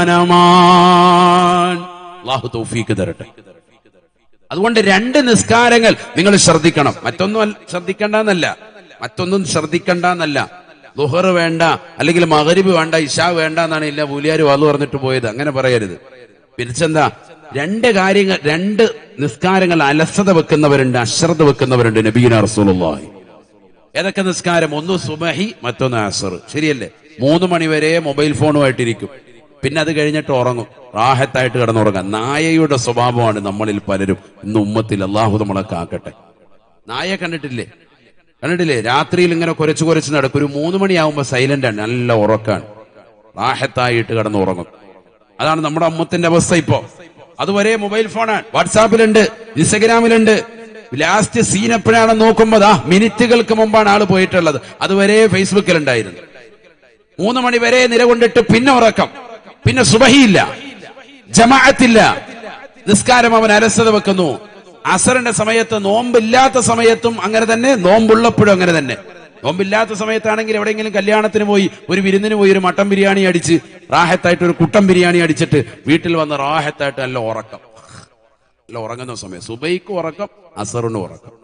നിദാനമാണ് അള്ളാഹു തൗഫീക്ക് തരട്ടെ അതുകൊണ്ട് രണ്ട് നിസ്കാരങ്ങൾ നിങ്ങൾ ശ്രദ്ധിക്കണം മറ്റൊന്നും അല്ല- ശ്രദ്ധിക്കണ്ടെന്നല്ല മറ്റൊന്നും ശ്രദ്ധിക്കണ്ടെന്നല്ല ലുഹർ വേണ്ട അല്ലെങ്കിൽ മകരിബ് വേണ്ട ഇഷ വേണ്ട എന്നാണ് ഇല്ല മൂലിയാര് വാതു പറഞ്ഞിട്ട് പോയത് അങ്ങനെ പറയരുത് പിരിച്ചെന്താ രണ്ട് കാര്യങ്ങൾ രണ്ട് നിസ്കാരങ്ങൾ അലസത വെക്കുന്നവരുണ്ട് അശ്രദ്ധ വെക്കുന്നവരുണ്ട് നബീന റസൂലുള്ളാഹി ഏതൊക്കെ നിസ്കാരം ഒന്ന് സുബഹി മറ്റൊന്ന് അസർ ശരിയല്ലേ മൂന്ന് മണിവരെ മൊബൈൽ ഫോണുമായിട്ടിരിക്കും പിന്നെ അത് കഴിഞ്ഞിട്ട് ഉറങ്ങും റാഹത്തായിട്ട് കിടന്നുറങ്ങാം നായയുടെ സ്വഭാവമാണ് നമ്മളിൽ പലരും ഇന്ന് ഉമ്മത്തിൽ അള്ളാഹു നമ്മളെ കാക്കട്ടെ നായ കണ്ടിട്ടില്ലേ കണ്ടിട്ടില്ലേ രാത്രിയിൽ ഇങ്ങനെ കുരച്ചു കുരച്ച് നടക്കും ഒരു മൂന്ന് മണിയാവുമ്പോ സൈലന്റ് ആണ് നല്ല ഉറക്കാണ് റാഹത്തായിട്ട് കിടന്നുറങ്ങും അതാണ് നമ്മുടെ അമ്മത്തിന്റെ അവസ്ഥ ഇപ്പോ അതുവരെ മൊബൈൽ ഫോണാണ് വാട്സാപ്പിലുണ്ട് ഇൻസ്റ്റഗ്രാമിലുണ്ട് ലാസ്റ്റ് സീൻ എപ്പോഴാണെന്ന് നോക്കുമ്പോ ദാ മിനിറ്റുകൾക്ക് മുമ്പാണ് ആള് പോയിട്ടുള്ളത് അതുവരെ ഫേസ്ബുക്കിലുണ്ടായിരുന്നു മൂന്ന് മണി വരെ നിലകൊണ്ടിട്ട് പിന്നെ ഉറക്കം പിന്നെ സുബഹിയില്ല ജമാഅത്തില്ല നിസ്കാരം അവൻ അലസത വെക്കുന്നു അസറിന്റെ സമയത്ത് നോമ്പില്ലാത്ത സമയത്തും അങ്ങനെ തന്നെ നോമ്പുള്ളപ്പോഴും അങ്ങനെ തന്നെ നോമ്പില്ലാത്ത സമയത്താണെങ്കിൽ എവിടെയെങ്കിലും കല്യാണത്തിന് പോയി ഒരു വിരുന്നിന് പോയി ഒരു മട്ടൻ ബിരിയാണി അടിച്ച് റാഹത്തായിട്ട് ഒരു കുട്ടൻ ബിരിയാണി അടിച്ചിട്ട് വീട്ടിൽ വന്ന് റാഹത്തായിട്ട് നല്ല ഉറക്കം നല്ല ഉറങ്ങുന്ന സമയം സുബൈക്ക് ഉറക്കം അസറിന് ഉറക്കം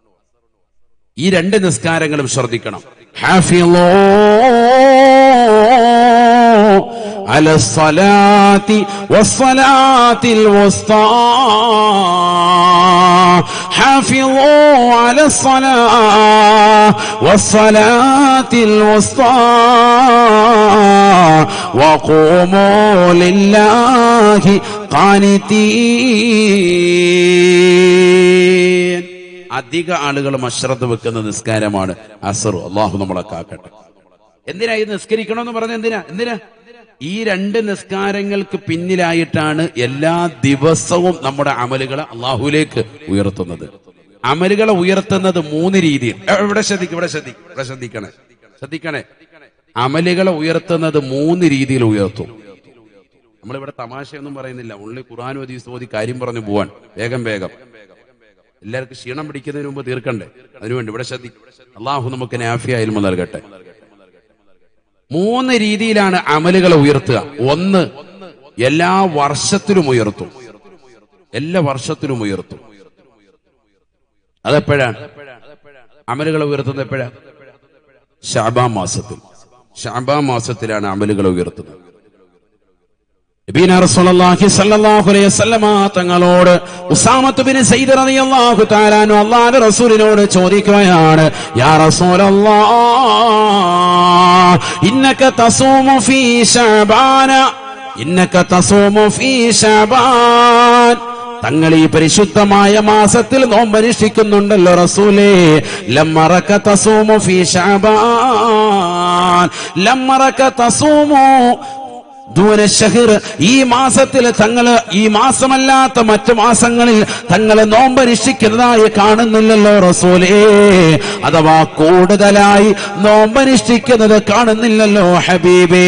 ഈ രണ്ട് നിസ്കാരങ്ങളും ശ്രദ്ധിക്കണം على الصلاة والصلاة الوسطى حافظوا على الصلاة والصلاة الوسطى وقوموا لله قانتين അധിക ആളുകളും അശ്രദ്ധ വെക്കുന്ന നിസ്കാരമാണ് അസർ അള്ളാഹു നമ്മളെ കാക്കട്ടെ എന്തിനാ ഇത് നിസ്കരിക്കണമെന്ന് പറഞ്ഞ എന്തിനാ എന്തിനാ ഈ രണ്ട് നിസ്കാരങ്ങൾക്ക് പിന്നിലായിട്ടാണ് എല്ലാ ദിവസവും നമ്മുടെ അമലുകളെ അള്ളാഹുലേക്ക് ഉയർത്തുന്നത് അമലുകളെ ഉയർത്തുന്നത് മൂന്ന് രീതിയിൽ ഏ, ഇവിടെ ശ്രദ്ധിക്കും ഇവിടെ ശ്രദ്ധിക്കും ഇവിടെ ശ്രദ്ധിക്കണേ ശ്രദ്ധിക്കണേ അമലുകളെ ഉയർത്തുന്നത് മൂന്ന് രീതിയിൽ ഉയർത്തും നമ്മളിവിടെ തമാശയൊന്നും പറയുന്നില്ല ഉള്ളി ഖുർആാനും ഹദീസ് ഓതി കാര്യം പറഞ്ഞു പോവാൻ വേഗം വേഗം എല്ലാവർക്കും ക്ഷീണം പിടിക്കുന്നതിന് മുമ്പ് തീർക്കണ്ടേ അതിനുവേണ്ടി ഇവിടെ ശ്രദ്ധിക്കും അള്ളാഹു നമുക്ക് നാഫിയായാലും നൽകട്ടെ മൂന്ന് രീതിയിലാണ് അമലുകളെ ഉയർത്തുക ഒന്ന് എല്ലാ വർഷത്തിലും ഉയർത്തും എല്ലാ വർഷത്തിലും ഉയർത്തും അതെപ്പോഴാണ് അമലുകളെ ഉയർത്തുന്നത് എപ്പോഴാണ് ഷാബാ മാസത്തിൽ ഷാബാ മാസത്തിലാണ് അമലുകളെ ഉയർത്തുന്നത് നബീന റസൂലുള്ളാഹി സ്വല്ലല്ലാഹു അലൈഹി വസല്ലമ തങ്ങളോട് ഉസാമത്ത് ബിൻ സയ്യിദ് റളിയല്ലാഹു തആല അൻഹു അല്ലാഹുവിന്റെ റസൂലിനോട് ചോദിക്കുകയാണ് യാ റസൂലല്ലാഹ് ഇന്നക തസൂമു ഫീ ശഅബാന ഇന്നക തസൂമു ഫീ ശഅബാൻ തങ്ങൾ ഈ പരിശുദ്ധമായ മാസത്തിൽ നോമ്പനുഷ്ഠിക്കുന്നുണ്ടല്ലോ റസൂലേ ലമ്മറക തസൂമു ഫീ ശഅബാൻ ലമ്മറക തസൂമു ദൂര ഷഹിർ ഈ മാസത്തിൽ തങ്ങള് ഈ മാസമല്ലാത്ത മറ്റു മാസങ്ങളിൽ തങ്ങളെ നോമ്പനുഷ്ഠിക്കുന്നതായി കാണുന്നില്ലല്ലോ റസൂലേ അഥവാ കൂടുതലായി നോമ്പനുഷ്ഠിക്കുന്നത് കാണുന്നില്ലല്ലോ ഹബീബേ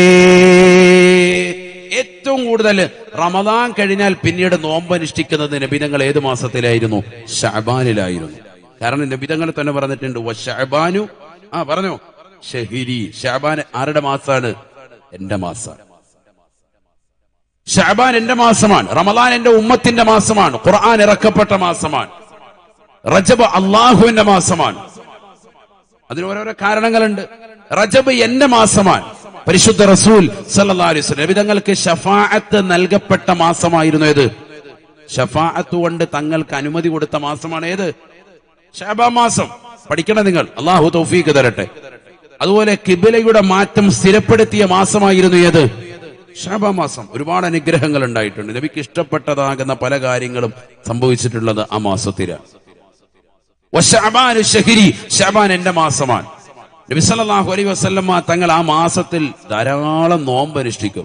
ഏറ്റവും കൂടുതൽ റമദാൻ കഴിഞ്ഞാൽ പിന്നീട് നോമ്പനുഷ്ഠിക്കുന്നത് നബിതങ്ങൾ ഏത് മാസത്തിലായിരുന്നു ഷാബാനിലായിരുന്നു കാരണം നബിതങ്ങൾ തന്നെ പറഞ്ഞിട്ടുണ്ട് "വ ഷഅബാനു ആ പറഞ്ഞോ ഷഹിരി ഷാബാൻ ആരുടെ മാസാണ് എന്റെ മാസമാണ് ഷാബാൻ എന്റെ മാസമാണ് റമദാൻ എന്റെ ഉമ്മത്തിന്റെ മാസമാണ് ഖുർആൻ ഇറക്കപ്പെട്ട മാസമാണ് റജബ് അള്ളാഹുവിന്റെ മാസമാണ് അതിന് ഓരോരോ കാരണങ്ങളുണ്ട് റജബ് എന്റെ മാസമാണ് പരിശുദ്ധ റസൂൽ സല്ലല്ലാഹു അലൈഹി വസല്ലം നബിതങ്ങൾക്ക് ഷഫാഅത്ത് നൽകപ്പെട്ട മാസമായിരുന്നു ഏത് ഷഫാഅത്ത് കൊണ്ട് തങ്ങൾക്ക് അനുമതി കൊടുത്ത മാസമാണ് ഏത് ഷാബാ മാസം പഠിക്കണം നിങ്ങൾ അള്ളാഹു തൗഫീക്ക് തരട്ടെ അതുപോലെ കിബിലയുടെ മാറ്റം സ്ഥിരപ്പെടുത്തിയ മാസമായിരുന്നു ഏത് ഷാബാ മാസം ഒരുപാട് അനുഗ്രഹങ്ങൾ ഉണ്ടായിട്ടുണ്ട് നബിക്ക് ഇഷ്ടപ്പെട്ടതാകുന്ന പല കാര്യങ്ങളും സംഭവിച്ചിട്ടുള്ളത് ആ മാസത്തിലാണ് വശഅബാനു ശഹരി ഷഅബാൻ എന്റെ മാസമാണ് നബി സല്ലല്ലാഹു അലൈഹി വസല്ലമ തങ്ങൾ ആ മാസത്തിൽ ധാരാളം നോമ്പ് അനുഷ്ഠിക്കും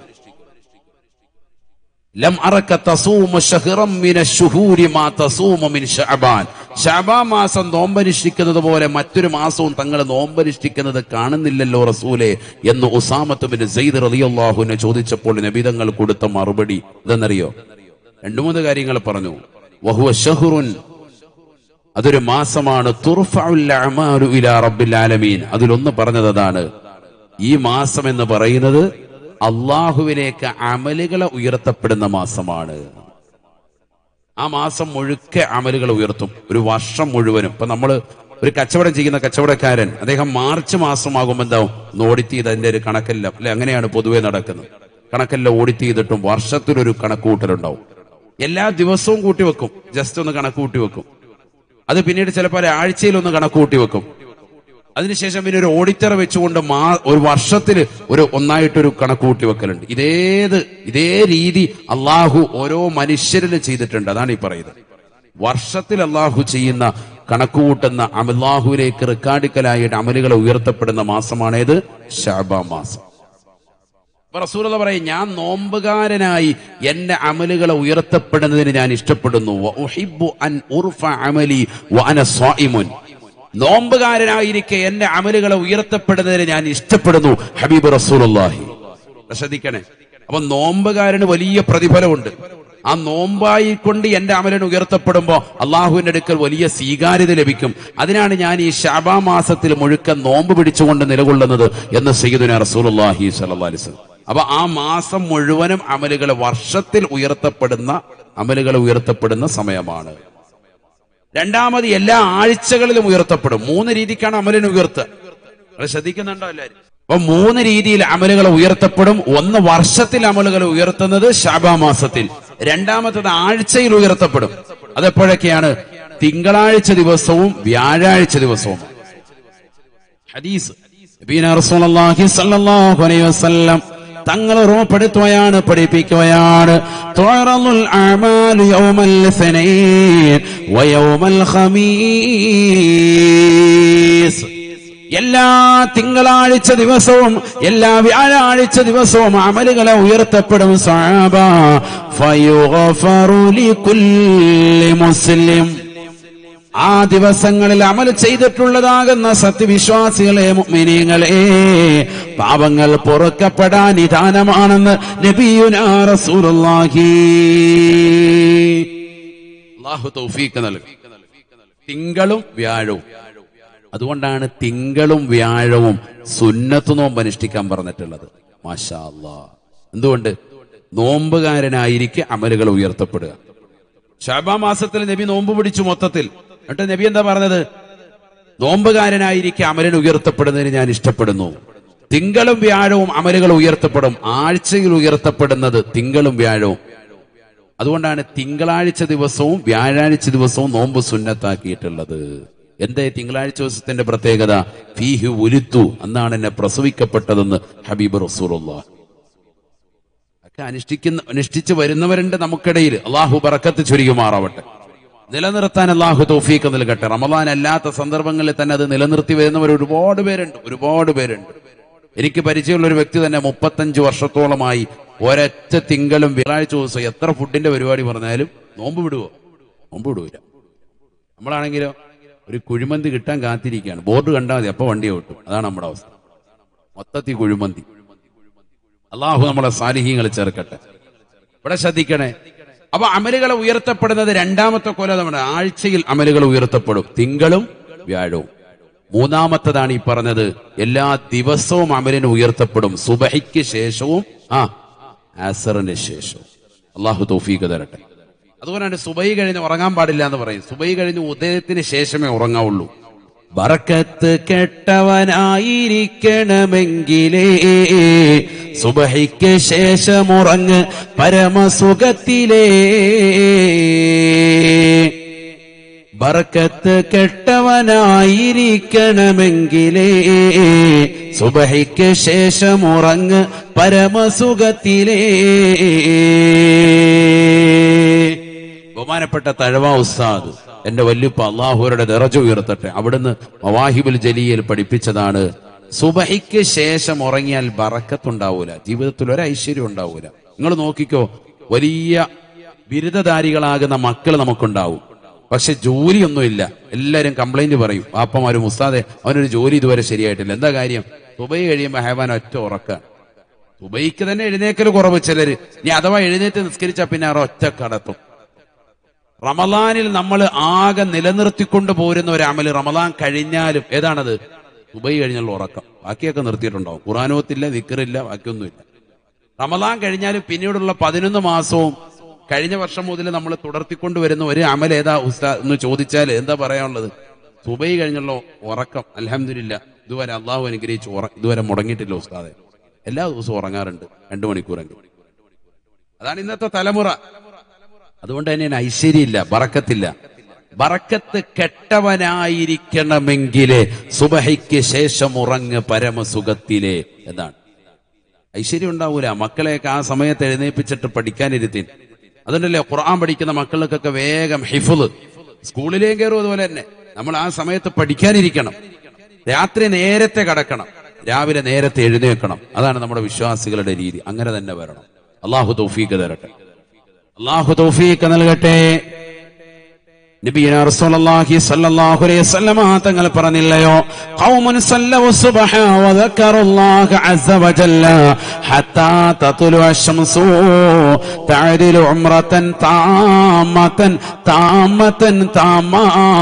ലം അറക്ക തസൂമ ശഹ്റം മിന ശുഹൂരി മാ തസൂമ മിൻ ശഅബാൻ ശഅബാൻ മാസം നോമ്പനുഷ്ഠിക്കുന്നത് പോലെ മറ്റൊരു മാസവും തങ്ങൾ നോമ്പനുഷ്ഠിക്കുന്നത് കാണുന്നില്ലല്ലോ റസൂലെ എന്ന് ഉസാമത്ത് ബിൻ സെയ്ദ് റളിയല്ലാഹുവിനെ ചോദിച്ചപ്പോൾ നബി തങ്ങൾ കൊടുത്ത മറുപടി ഇതെന്നറിയോ രണ്ടു മൂന്ന് കാര്യങ്ങൾ പറഞ്ഞു വഹുവ ഷഹ്റുൻ അതൊരു മാസമാണ് തുർഫഉൽ അഅമാലു ഇലാ റബ്ബിൽ ആലമീൻ അതിലൊന്ന് പറഞ്ഞത് അതാണ് ഈ മാസം എന്ന് പറയുന്നത് അള്ളാഹുവിലേക്ക് അമലുകളെ ഉയർത്തപ്പെടുന്ന മാസമാണ് ആ മാസം മുഴുക്കെ അമലുകൾ ഉയർത്തും ഒരു വർഷം മുഴുവനും ഇപ്പൊ നമ്മള് ഒരു കച്ചവടം ചെയ്യുന്ന കച്ചവടക്കാരൻ അദ്ദേഹം മാർച്ച് മാസമാകുമ്പോൾ എന്താവും ഒന്ന് ഓഡിറ്റ് ചെയ്ത് അതിന്റെ ഒരു കണക്കെല്ലാം അല്ലെ അങ്ങനെയാണ് പൊതുവെ നടക്കുന്നത് കണക്കെല്ലാം ഓഡിറ്റ് ചെയ്തിട്ടും വർഷത്തിലൊരു കണക്ക് കൂട്ടലുണ്ടാവും എല്ലാ ദിവസവും കൂട്ടി വെക്കും ജസ്റ്റ് ഒന്ന് കണക്ക് കൂട്ടി വെക്കും അത് പിന്നീട് ചിലപ്പോൾ ആഴ്ചയിൽ ഒന്ന് കണക്ക് കൂട്ടി വെക്കും അതിനുശേഷം പിന്നെ ഒരു ഓഡിറ്ററെ വെച്ചുകൊണ്ട് മാ ഒരു വർഷത്തിൽ ഒരു ഒന്നായിട്ടൊരു കണക്ക് കൂട്ടി വെക്കലുണ്ട് ഇതേത് ഇതേ രീതി അള്ളാഹു ഓരോ മനുഷ്യരിലും ചെയ്തിട്ടുണ്ട് അതാണ് ഈ പറയുന്നത് വർഷത്തിൽ അള്ളാഹു ചെയ്യുന്ന കണക്ക് കൂട്ടുന്ന അള്ളാഹുവിലേക്ക് റെക്കാർഡിക്കലായിട്ട് അമലുകൾ ഉയർത്തപ്പെടുന്ന മാസമാണേത് ഷാബാ മാസം അപ്പൊ റസൂലത പറയും ഞാൻ നോമ്പുകാരനായി എന്റെ അമലുകളെ ഉയർത്തപ്പെടുന്നതിന് ഞാൻ ഇഷ്ടപ്പെടുന്നു വ ഉഹിബ്ബു അൻ ഉർഫ അമലി വ അന സ്വായിമുൻ നോമ്പുകാരനായിരിക്കെ എന്റെ അമലുകളെ ഉയർത്തപ്പെടുന്നതിന് ഞാൻ ഇഷ്ടപ്പെടുന്നു ഹബീബ് റസൂലുള്ളാഹി ശ്രദ്ധിക്കണേ അപ്പൊ നോമ്പുകാരന് വലിയ പ്രതിഫലമുണ്ട് ആ നോമ്പായി കൊണ്ട് എന്റെ അമലൻ ഉയർത്തപ്പെടുമ്പോ അള്ളാഹുവിന്റെ അടുക്കൽ വലിയ സ്വീകാര്യത ലഭിക്കും അതിനാണ് ഞാൻ ഈ ഷാബാ മാസത്തിൽ മുഴുക്ക നോമ്പ് പിടിച്ചുകൊണ്ട് നിലകൊള്ളുന്നത് എന്ന് സയ്യിദുന റസൂലുള്ളാഹി സ്വല്ലല്ലാഹി അലൈഹി വസല്ലം അപ്പൊ ആ മാസം മുഴുവനും അമലുകൾ വർഷത്തിൽ ഉയർത്തപ്പെടുന്ന അമലുകൾ ഉയർത്തപ്പെടുന്ന സമയമാണ് രണ്ടാമത് എല്ലാ ആഴ്ചകളിലും ഉയർത്തപ്പെടും മൂന്ന് രീതിക്കാണ് അമലിന് ഉയർത്തുക അത് ശ്രദ്ധിക്കുന്നുണ്ടോ എല്ലാവരും അപ്പൊ മൂന്ന് രീതിയിൽ അമലുകൾ ഉയർത്തപ്പെടും ഒന്ന് വർഷത്തിൽ അമലുകൾ ഉയർത്തുന്നത് ശാബാ മാസത്തിൽ രണ്ടാമത്തത് ആഴ്ചയിൽ ഉയർത്തപ്പെടും അതെപ്പോഴൊക്കെയാണ് തിങ്കളാഴ്ച ദിവസവും വ്യാഴാഴ്ച ദിവസവും ഹദീസ് നബീന റസൂലുള്ളാഹി സ്വല്ലല്ലാഹു അലൈഹി വസല്ലം തങ്ങൾ ഓർമ്മപ്പെടുത്തുകയാണ് പഠിപ്പിക്കുകയാണ് തുഅറളുൽ അഅമാലു യൗമൽ ഇസ്നൈൻ വയൗമൽ ഖമീസ് എല്ലാ തിങ്കളാഴ്ച ദിവസവും എല്ലാ വ്യാഴാഴ്ച ദിവസവും അമലുകളെ ഉയർത്തപ്പെടും സഹാബ ഫയുഗഫറു ലികുല്ലി മുസ്ലിം ആ ദിവസങ്ങളിൽ അമൽ ചെയ്തിട്ടുള്ളതാകുന്ന സത്യവിശ്വാസികളെ മുഅ്മിനീങ്ങളെ പാപങ്ങൾ പൊറുക്കപ്പെടാൻ നിദാനമാണെന്ന് നബിയുനാ റസൂലുള്ളാഹി അല്ലാഹു തൗഫീഖ് നൽകി തിങ്കളും വ്യാഴവും അതുകൊണ്ടാണ് തിങ്കളും വ്യാഴവും സുന്നത്ത് നോമ്പ് അനുഷ്ഠിക്കാൻ പറഞ്ഞിട്ടുള്ളത് മാഷാ അല്ലാ എന്തുകൊണ്ട് നോമ്പുകാരനായിരിക്കെ അമലുകൾ ഉയർത്തപ്പെടുക ഷാബാ മാസത്തിൽ നബി നോമ്പ് പിടിച്ചു മൊത്തത്തിൽ എന്നിട്ട് നബി എന്താ പറഞ്ഞത് നോമ്പുകാരനായിരിക്കെ അമലിന് ഉയർത്തപ്പെടുന്നതിന് ഞാൻ ഇഷ്ടപ്പെടുന്നു തിങ്കളും വ്യാഴവും അമലുകൾ ഉയർത്തപ്പെടും ആഴ്ചയിൽ ഉയർത്തപ്പെടുന്നത് തിങ്കളും വ്യാഴവും അതുകൊണ്ടാണ് തിങ്കളാഴ്ച ദിവസവും വ്യാഴാഴ്ച ദിവസവും നോമ്പ് സുന്നത്താക്കിയിട്ടുള്ളത് എന്തേ തിങ്കളാഴ്ച ദിവസത്തിന്റെ പ്രത്യേകത ഫീഹു ഉരുത്തു അന്നാണ് എന്നെ പ്രസവിക്കപ്പെട്ടതെന്ന് ഹബീബ് റസൂലുള്ള ഒക്കെ അനുഷ്ഠിക്കുന്ന അനുഷ്ഠിച്ച് വരുന്നവരുണ്ട് നമുക്കിടയിൽ അള്ളാഹു ബറക്കത്ത് ചൊരിയുമാറാവട്ടെ നിലനിർത്താൻ അള്ളാഹു തൗഫീക്ക് നൽകട്ടെ റമദാൻ അല്ലാത്ത സന്ദർഭങ്ങളിൽ തന്നെ അത് നിലനിർത്തി വരുന്നവർ ഒരുപാട് പേരുണ്ട് ഒരുപാട് പേരുണ്ട് എനിക്ക് പരിചയമുള്ള ഒരു വ്യക്തി തന്നെ മുപ്പത്തഞ്ച് വർഷത്തോളമായി ഒരൊറ്റ തിങ്കളും വ്യാഴാഴ്ച ദിവസം എത്ര ഫുഡിന്റെ പരിപാടി പറഞ്ഞാലും നോമ്പ് വിടുവോ നോമ്പ് വിടൂല നമ്മളാണെങ്കിലോ ഒരു കുഴിമന്തി കിട്ടാൻ കാത്തിരിക്കുകയാണ് ബോർഡ് കണ്ടാൽ മതി അപ്പൊ വണ്ടി ഓട്ടും അതാണ് നമ്മുടെ അവസ്ഥ മൊത്തത്തിൽ കുഴിമന്തി അള്ളാഹു നമ്മളെ സാലിഹ്യങ്ങൾ ചേർക്കട്ടെ ഇവിടെ ശ്രദ്ധിക്കണേ അപ്പൊ അമലുകൾ ഉയർത്തപ്പെടുന്നത് രണ്ടാമത്തെ കൊല നമ്മുടെ ആഴ്ചയിൽ അമലുകൾ ഉയർത്തപ്പെടും തിങ്കളും വ്യാഴവും മൂന്നാമത്തതാണ് ഈ പറഞ്ഞത് എല്ലാ ദിവസവും അമലിന് ഉയർത്തപ്പെടും സുബഹിക്ക് ശേഷവും ആ ആസറിന് ശേഷവും അള്ളാഹു തൗഫീഖ് തരട്ടെ അതുകൊണ്ടാണ് സുബൈ കഴിഞ്ഞ് ഉറങ്ങാൻ പാടില്ല എന്ന് പറയും സുബൈ കഴിഞ്ഞ് ഉദയത്തിന് ശേഷമേ ഉറങ്ങാവുള്ളൂ ബറക്കത്ത് കെട്ടവനായിരിക്കണമെങ്കിലേ സുബഹിക്ക് ശേഷം ഉറങ്ങ് പരമസുഖത്തിലേ ബറക്കത്ത് കെട്ടവനായിരിക്കണമെങ്കിലേ സുബഹിക്ക് ശേഷം ഉറങ്ങ് പരമസുഖത്തിലേ ബഹുമാനപ്പെട്ട തഴവ ഉസ്താദ് എന്റെ വല്യുപ്പ അള്ളാഹുരുടെ ദറജ ഉയർത്തട്ടെ അവിടുന്ന് മവാഹിബുൽ ജലിയിൽ പഠിപ്പിച്ചതാണ് സുബഹിക്ക് ശേഷം ഉറങ്ങിയാൽ ബറക്കത്തുണ്ടാവൂല ജീവിതത്തിൽ ഒരു ഐശ്വര്യം ഉണ്ടാവൂല നിങ്ങൾ നോക്കിക്കോ വലിയ ബിരുദധാരികളാകുന്ന മക്കൾ നമുക്കുണ്ടാവും പക്ഷെ ജോലിയൊന്നുമില്ല എല്ലാരും കംപ്ലൈന്റ് പറയും പാപ്പമാരും ഉസ്താദെ അവനൊരു ജോലി ഇതുവരെ ശരിയായിട്ടില്ല എന്താ കാര്യം തുബൈ കഴിയുമ്പോൾ ഹൈവാൻ ഒറ്റ ഉറക്കാൻ തുബൈക്ക് തന്നെ എഴുന്നേക്കൽ കുറവ് ചിലര് ഇനി അഥവാ എഴുന്നേറ്റ് നിസ്കരിച്ചാൽ പിന്നെ അവർ ഒറ്റ കടത്തും റമലാനിൽ നമ്മൾ ആകെ നിലനിർത്തിക്കൊണ്ട് പോരുന്ന ഒരു അമല് റമലാൻ കഴിഞ്ഞാലും ഏതാണത് ദുബൈ കഴിഞ്ഞുള്ള ഉറക്കം ബാക്കിയൊക്കെ നിർത്തിയിട്ടുണ്ടാവും ഖുറാനോത്തില്ല നിക്കറില്ല ബാക്കിയൊന്നുമില്ല റമലാൻ കഴിഞ്ഞാലും പിന്നീടുള്ള പതിനൊന്ന് മാസവും കഴിഞ്ഞ വർഷം മുതൽ നമ്മൾ തുടർത്തിക്കൊണ്ട് വരുന്ന ഒരു അമൽ ഏതാ ഉസ്താ എന്ന് ചോദിച്ചാൽ എന്താ പറയാനുള്ളത് ദുബൈ കഴിഞ്ഞുള്ള ഉറക്കം അലഹമില്ല ഇതുവരെ അള്ളാഹു അനുഗ്രഹിച്ച് ഉറ ഇതുവരെ മുടങ്ങിയിട്ടില്ല ഉസ്താദെ എല്ലാ ദിവസവും ഉറങ്ങാറുണ്ട് രണ്ടു മണിക്കൂറെങ്കിലും അതാണ് ഇന്നത്തെ തലമുറ അതുകൊണ്ട് തന്നെയാണ് ഐശ്വര്യമില്ല ബറക്കത്തില്ല ബറക്കത്ത് കെട്ടവനായിരിക്കണമെങ്കിലേ സുബഹയ്ക്ക് ശേഷം ഉറങ്ങ് പരമസുഖത്തിലെ എന്നാണ് ഐശ്വര്യം ഉണ്ടാവൂല മക്കളെയൊക്കെ ആ സമയത്ത് എഴുന്നേൽപ്പിച്ചിട്ട് പഠിക്കാനിരുത്തി അതുകൊണ്ടല്ലേ ഖുർആൻ പഠിക്കുന്ന മക്കൾക്കൊക്കെ വേഗം ഹിഫുല് സ്കൂളിലേയും കയറും അതുപോലെ തന്നെ നമ്മൾ ആ സമയത്ത് പഠിക്കാനിരിക്കണം രാത്രി നേരത്തെ കടക്കണം രാവിലെ നേരത്തെ എഴുന്നേൽക്കണം അതാണ് നമ്മുടെ വിശ്വാസികളുടെ രീതി അങ്ങനെ തന്നെ വരണം അള്ളാഹു തൗഫീക്ക് തരട്ടെ അള്ളാഹു തൗഫീക്ക് നൽകട്ടെ നബിയന റസൂലുള്ളാഹി സ്വല്ലല്ലാഹു അലൈഹി വസല്ലമ തങ്ങൾ പറഞ്ഞില്ലയോ ഖൗമുൻ സല്ലവു സുബ്ഹ വദക്കറുല്ലാഹ അസ്സ വജല്ല ഹത്താ തത്ലു അശ്ശംസു തഅദിലു ഉംറതൻ താമതൻ താമതൻ താമാ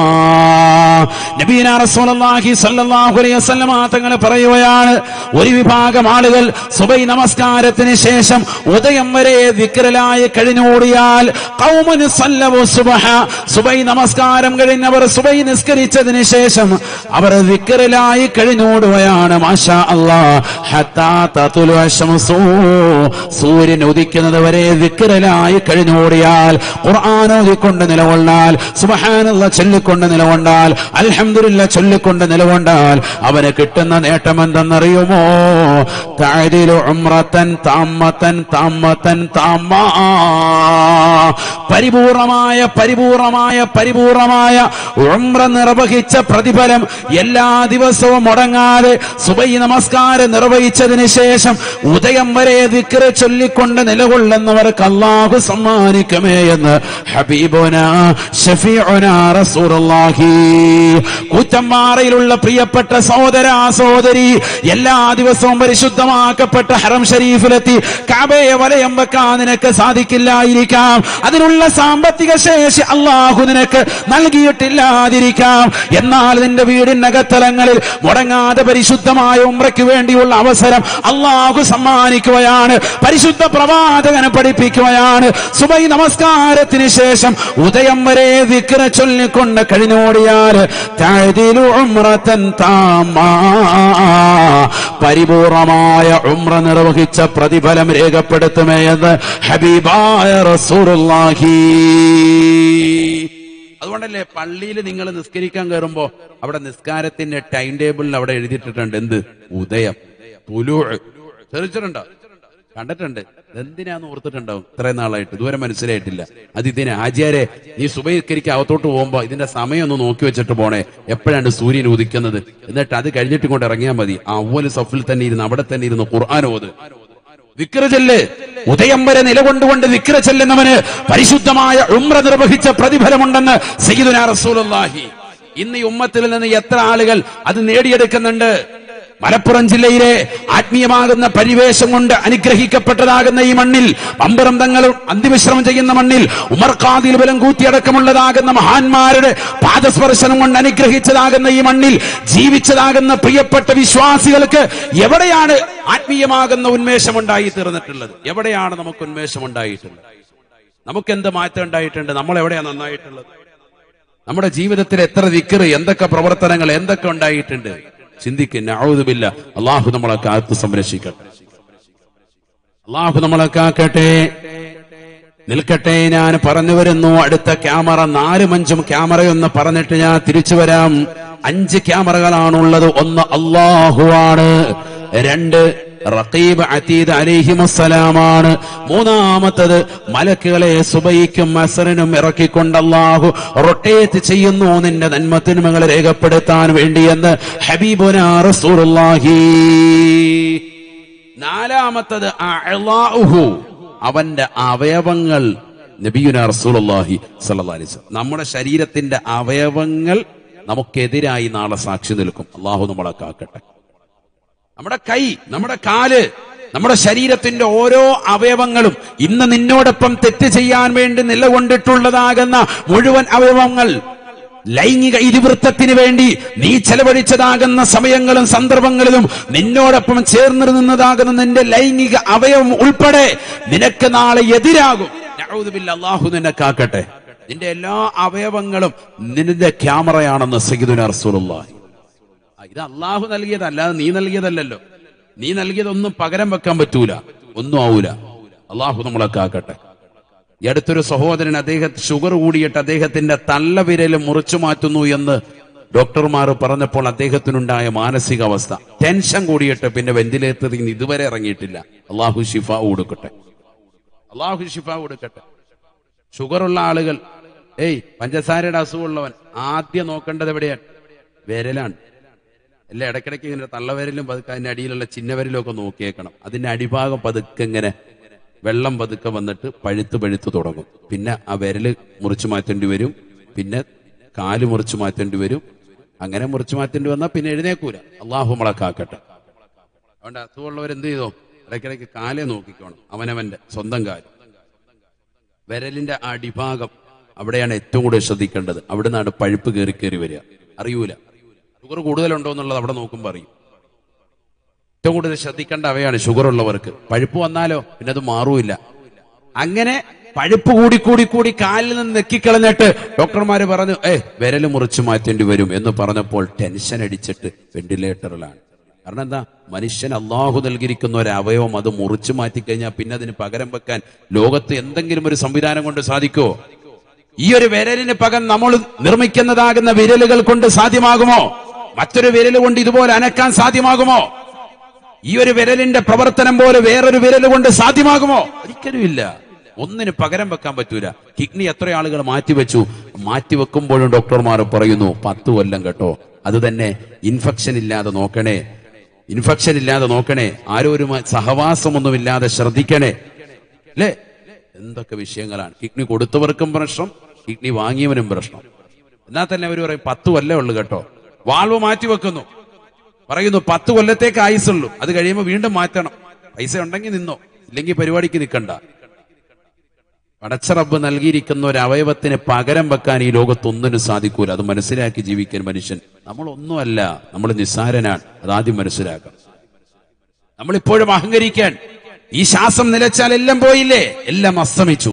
നബിയന റസൂലുള്ളാഹി സ്വല്ലല്ലാഹു അലൈഹി വസല്ലമ തങ്ങൾ പറയുകയാണ് ഒരു വിഭാഗം ആളുകൾ സുബൈ നമസ്കാരത്തിന് ശേഷം ഉദയം വരെ വിക്രലായി കഴിഞ്ഞോടിയാൽ ഖൗമുൻ സല്ലവു സുബ്ഹ സുബൈ നമസ്കാരം കഴിഞ്ഞവർ സുബൈ നിസ്കരിച്ചതിന് ശേഷം അവർ വിക്രലായി കഴിഞ്ഞോടുകയാണ് മാഷാ അല്ലാ ഹത്താ തതുലു അശ്ശംസു സൂര്യൻ ഉദിക്കുന്നത് വരെ വിക്രലായി കഴിഞ്ഞോടിയാൽ ഖുർആൻ ഓതിക്കൊണ്ട് നിലകൊള്ളാൽ സുബ്ഹാനല്ലാഹ് ചൊല്ലിക്കൊണ്ട് നിലകൊണ്ടാൽ അൽഹംദുലില്ലാ ചൊല്ലിക്കൊണ്ട് നിലകൊണ്ടാൽ അവന് കിട്ടുന്ന നേട്ടം എന്തെന്നറിയുമോ തഅദിലു ഉംറതൻ താമതൻ താമതൻ താമാ പരിപൂർണമായ പരിപൂർണമായ പരിപൂർണമായ ഉംറ നിർവഹിച്ച പ്രതിഫലം എല്ലാ ദിവസവും മുടങ്ങാതെ സുബൈ നമസ്കാരം നിർവഹിച്ചതിന് ശേഷം ഉദയം വരെ ദിക്റ് ചൊല്ലിക്കൊണ്ട് നിലകൊള്ളുന്നവർക്ക് അള്ളാഹു സമ്മാനിക്കുമേ എന്ന് ഹബീബുന ഷഫീഉന റസൂലുള്ളാഹി കൂറ്റമ്പാറയിലുള്ള പ്രിയപ്പെട്ട സഹോദര സഹോദരി എല്ലാ ദിവസവും പരിശുദ്ധമാക്കപ്പെട്ട ഹറം ഷരീഫിലെത്തി കാബയെ വലയം വെക്കാൻ നിനക്ക് സാധിക്കില്ലായിരിക്കാം അതിനുള്ള സാമ്പത്തിക ശേഷി അള്ളാഹു നിനക്ക് നൽകിയിട്ടില്ലാതിരിക്കാം എന്നാൽ നിന്റെ വീടിനകത്തലങ്ങളിൽ മുടങ്ങാതെ പരിശുദ്ധമായ ഉമ്രയ്ക്ക് വേണ്ടിയുള്ള അവസരം അള്ളാഹു സമ്മാനിക്കുകയാണ് പരിശുദ്ധ പ്രവാചകനെ പഠിപ്പിക്കുകയാണ് സുബൈ നമസ്കാരത്തിന് ശേഷം ഉദയം വരെ വിക്ര ചൊല്ലിക്കൊണ്ട് കഴിഞ്ഞോടിയാൽ തഅദിലു ഉംറതൻ താമാ പരിപൂർണമായ ഉംറ നിർവഹിച്ച പ്രതിഫലം രേഖപ്പെടുത്തുമേ എന്ന് ഹബീബായ റസൂലുള്ളാഹി അതുകൊണ്ടല്ലേ പള്ളിയിൽ നിങ്ങൾ നിസ്കരിക്കാൻ കയറുമ്പോ അവിടെ നിസ്കാരത്തിന്റെ ടൈം ടേബിളിൽ അവിടെ എഴുതിയിട്ടിട്ടുണ്ട് എന്ത് ഉദയം തുലു ശ്രദ്ധിച്ചിട്ടുണ്ടോ കണ്ടിട്ടുണ്ട് എന്തിനാന്ന് ഓർത്തിട്ടുണ്ടാവും ഇത്രയും നാളായിട്ട് ഇതുവരെ മനസ്സിലായിട്ടില്ല അത് ഇതിനെ ആചാരെ നീ സുബൈക്കരിക്ക് അകത്തോട്ട് പോകുമ്പോ ഇതിന്റെ സമയം ഒന്ന് നോക്കി വെച്ചിട്ട് പോണേ എപ്പോഴാണ് സൂര്യൻ ഉദിക്കുന്നത് എന്നിട്ട് അത് കഴിഞ്ഞിട്ട് കൊണ്ട് ഇറങ്ങിയാൽ മതി ആ അവല് സഫിൽ തന്നെ ഇരുന്ന് അവിടെ തന്നെ ഇരുന്ന് ഖുർആൻ ഓത് വിക്ര ചെല്ല് ഉദയം വരെ നിലകൊണ്ടുകൊണ്ട് വിക്ര ചെല്ലുന്നവന് പരിശുദ്ധമായ ഉമ്ര നിർവഹിച്ച പ്രതിഫലമുണ്ടെന്ന് സയ്യിദുനാ റസൂലുള്ളാഹി ഇന്ന് ഈ ഉമ്മത്തിൽ നിന്ന് എത്ര ആളുകൾ അത് നേടിയെടുക്കുന്നുണ്ട് മലപ്പുറം ജില്ലയിലെ ആത്മീയമാകുന്ന പരിവേശം കൊണ്ട് അനുഗ്രഹിക്കപ്പെട്ടതാകുന്ന ഈ മണ്ണിൽ പമ്പരം തങ്ങൾ അന്തിവിശ്രമം ചെയ്യുന്ന മണ്ണിൽ ഉമർ ഖാദിൽ ബലം കൂത്തിയടക്കമുള്ളതാകുന്ന മഹാന്മാരുടെ പാദസ്പർശനം കൊണ്ട് അനുഗ്രഹിച്ചതാകുന്ന ഈ മണ്ണിൽ ജീവിച്ചതാകുന്ന പ്രിയപ്പെട്ട വിശ്വാസികൾക്ക് എവിടെയാണ് ആത്മീയമാകുന്ന ഉന്മേഷം ഉണ്ടായി തീർന്നിട്ടുള്ളത് എവിടെയാണ് നമുക്ക് ഉന്മേഷം ഉണ്ടായിട്ടുള്ളത് നമുക്ക് എന്ത് മാറ്റം ഉണ്ടായിട്ടുണ്ട് നമ്മൾ എവിടെയാണ് നന്നായിട്ടുള്ളത് നമ്മുടെ ജീവിതത്തിൽ എത്ര വിക്കറ് എന്തൊക്കെ പ്രവർത്തനങ്ങൾ എന്തൊക്കെ ഉണ്ടായിട്ടുണ്ട് ചിന്തിക്കുന്ന ഔതുബില്ല അള്ളാഹു നമ്മളെ കാത്തു സംരക്ഷിക്കട്ടെ അള്ളാഹു നമ്മളെ കാക്കട്ടെ നിൽക്കട്ടെ ഞാൻ പറഞ്ഞു വരുന്നു അടുത്ത ക്യാമറ നാലും അഞ്ചും ക്യാമറയൊന്ന് പറഞ്ഞിട്ട് ഞാൻ തിരിച്ചു വരാം അഞ്ച് ക്യാമറകളാണുള്ളത് ഒന്ന് അള്ളാഹുവാണ് രണ്ട് റഖീബ് അതീദ് അലൈഹിമസ്സലാമാണ് മൂന്നാമത്തത് മലക്കുകളെ സുബൈക്കും അസറിനും ഇറക്കിക്കൊണ്ട് അല്ലാഹു റൊട്ടേറ്റ് ചെയ്യുന്നു നിന്റെ നന്മത്തിന്മകളെ രേഖപ്പെടുത്താൻ വേണ്ടിയെന്ന് ഹബീബുന റസൂലുള്ളാഹി നാലാമത്തത് അഅ്ളാഉഹു അവന്റെ അവയവങ്ങൾ നബിയുന റസൂലുള്ളാഹി സ്വല്ലല്ലാഹി അലൈഹി വസല്ലം നമ്മുടെ ശരീരത്തിന്റെ അവയവങ്ങൾ നമുക്കെതിരായി നാളെ സാക്ഷി നിൽക്കും അള്ളാഹു നമ്മളെ കാക്കട്ടെ നമ്മുടെ കൈ നമ്മുടെ കാല് നമ്മുടെ ശരീരത്തിന്റെ ഓരോ അവയവങ്ങളും ഇന്ന് നിന്നോടൊപ്പം തെറ്റ് ചെയ്യാൻ വേണ്ടി നിലകൊണ്ടിട്ടുള്ളതാകുന്ന മുഴുവൻ അവയവങ്ങൾ ലൈംഗിക ഇതിവൃത്തത്തിന് വേണ്ടി നീ ചെലവഴിച്ചതാകുന്ന സമയങ്ങളും സന്ദർഭങ്ങളിലും നിന്നോടൊപ്പം ചേർന്ന് നിന്നതാകുന്ന നിന്റെ ലൈംഗിക അവയവം ഉൾപ്പെടെ നിനക്ക് നാളെ എതിരാകും നഊദുബില്ല, അള്ളാഹു നിന്നെ കാക്കട്ടെ നിന്റെ എല്ലാ അവയവങ്ങളും നിന്റെ ക്യാമറയാണെന്ന് സയ്യിദുന റസൂലുള്ളാഹി ആ, ഇത് അള്ളാഹു നൽകിയതല്ല അല്ലാതെ നീ നൽകിയതല്ലല്ലോ നീ നൽകിയതൊന്നും പകരം വെക്കാൻ പറ്റൂല ഒന്നും ആവൂല അള്ളാഹു നമ്മളെ കാക്കട്ടെ ഈ അടുത്തൊരു സഹോദരൻ അദ്ദേഹം ഷുഗർ കൂടിയിട്ട് അദ്ദേഹത്തിന്റെ തള്ളവിരൽ മുറിച്ചു മാറ്റുന്നു എന്ന് ഡോക്ടർമാർ പറഞ്ഞപ്പോൾ അദ്ദേഹത്തിനുണ്ടായ മാനസികാവസ്ഥ ടെൻഷൻ കൂടിയിട്ട് പിന്നെ വെന്റിലേറ്ററിൽ നിന്ന് ഇതുവരെ ഇറങ്ങിയിട്ടില്ല അള്ളാഹു ഷിഫ കൊടുക്കട്ടെ അള്ളാഹു ഷിഫ കൊടുക്കട്ടെ ഷുഗറുള്ള ആളുകൾ ഏയ് പഞ്ചസാരയുടെ അസുഖമുള്ളവൻ ആദ്യം നോക്കേണ്ടത് എവിടെയാണ് വിരലാണ് അല്ല ഇടയ്ക്കിടയ്ക്ക് ഇങ്ങനെ തള്ളവിരലും പതുക്കെ അതിന്റെ അടിയിലുള്ള ചിന്നവിരലും ഒക്കെ നോക്കിയേക്കണം അതിന്റെ അടിഭാഗം പതുക്കെ ഇങ്ങനെ വെള്ളം പതുക്കെ വന്നിട്ട് പഴുത്ത് പഴുത്ത് തുടങ്ങും പിന്നെ ആ വിരല് മുറിച്ചു മാറ്റേണ്ടി വരും പിന്നെ കാല് മുറിച്ചു മാറ്റേണ്ടി വരും അങ്ങനെ മുറിച്ചു മാറ്റേണ്ടി വന്നാൽ പിന്നെ എഴുന്നേക്കൂല അള്ളാഹു നമ്മളെ കാക്കട്ടെ അതുകൊണ്ട് അസുഖമുള്ളവർ എന്ത് ചെയ്തോ ഇടയ്ക്കിടയ്ക്ക് കാലേ നോക്കിക്കോണം അവനവന്റെ സ്വന്തം കാല് വിരലിന്റെ അടിഭാഗം അവിടെയാണ് ഏറ്റവും കൂടുതൽ ശ്രദ്ധിക്കേണ്ടത് അവിടെ നിന്നാണ് പഴുപ്പ് കയറി കയറി വരിക അറിയൂല ഷുഗർ കൂടുതലുണ്ടോ എന്നുള്ളത് അവിടെ നോക്കുമ്പോൾ അറിയും ഏറ്റവും കൂടുതൽ ശ്രദ്ധിക്കേണ്ട അവയാണ് ഷുഗർ ഉള്ളവർക്ക് പഴുപ്പ് വന്നാലോ പിന്നെ അത് മാറൂല അങ്ങനെ പഴുപ്പ് കൂടി കൂടി കൂടി കാലിൽ നിന്ന് നെക്കിക്കളഞ്ഞിട്ട് ഡോക്ടർമാര് പറഞ്ഞു ഏ വിരൽ മുറിച്ചു മാറ്റേണ്ടി വരും എന്ന് പറഞ്ഞപ്പോൾ ടെൻഷൻ അടിച്ചിട്ട് വെന്റിലേറ്ററിലാണ് കാരണം എന്താ മനുഷ്യൻ അള്ളാഹു നൽകിയിരിക്കുന്ന ഒരു അവയവം അത് മുറിച്ചു മാറ്റിക്കഴിഞ്ഞാൽ പിന്നെ അതിന് പകരം വെക്കാൻ ലോകത്ത് എന്തെങ്കിലും ഒരു സംവിധാനം കൊണ്ട് സാധിക്കോ ഈ ഒരു വിരലിന് പകരം നമ്മൾ നിർമ്മിക്കുന്നതാകുന്ന വിരലുകൾ കൊണ്ട് സാധ്യമാകുമോ മറ്റൊരു വിരൽ കൊണ്ട് ഇതുപോലെ അനക്കാൻ സാധ്യമാകുമോ ഈ ഒരു വിരലിന്റെ പ്രവർത്തനം പോലെ വേറൊരു വിരൽ കൊണ്ട് സാധ്യമാകുമോ ഒരിക്കലുമില്ല ഒന്നിന് പകരം വെക്കാൻ പറ്റൂല കിഡ്നി എത്ര ആളുകൾ മാറ്റിവെച്ചു മാറ്റിവെക്കുമ്പോഴും ഡോക്ടർമാർ പറയുന്നു പത്ത് കൊല്ലം കേട്ടോ അത് തന്നെ ഇൻഫെക്ഷൻ ഇല്ലാതെ നോക്കണേ ഇൻഫെക്ഷൻ ഇല്ലാതെ നോക്കണേ ആരോരുമായി സഹവാസമൊന്നുമില്ലാതെ ശ്രദ്ധിക്കണേ അല്ലേ എന്തൊക്കെ വിഷയങ്ങളാണ് കിഡ്നി കൊടുത്തവർക്കും പ്രശ്നം കിഡ്നി വാങ്ങിയവനും പ്രശ്നം എന്നാൽ തന്നെ അവർ പറയും പത്ത് കൊല്ലം ഉള്ളു കേട്ടോ വാൾവ് മാറ്റി വെക്കുന്നു പറയുന്നു പത്ത് കൊല്ലത്തേക്ക് ആയുസുള്ളൂ അത് കഴിയുമ്പോൾ വീണ്ടും മാറ്റണം പൈസ ഉണ്ടെങ്കിൽ നിന്നോ ഇല്ലെങ്കിൽ പരിപാടിക്ക് നിൽക്കണ്ട പടച്ചറബ് നൽകിയിരിക്കുന്ന ഒരു അവയവത്തിന് പകരം വെക്കാൻ ഈ ലോകത്ത് ഒന്നിനും സാധിക്കൂല അത് മനസ്സിലാക്കി ജീവിക്കാൻ മനുഷ്യൻ നമ്മളൊന്നുമല്ല നമ്മൾ നിസ്സാരനാണ് അതാദ്യം മനസ്സിലാക്കാം നമ്മളിപ്പോഴും അഹങ്കരിക്കാൻ ഈ ശ്വാസം നിലച്ചാൽ എല്ലാം പോയില്ലേ എല്ലാം അസ്തമിച്ചു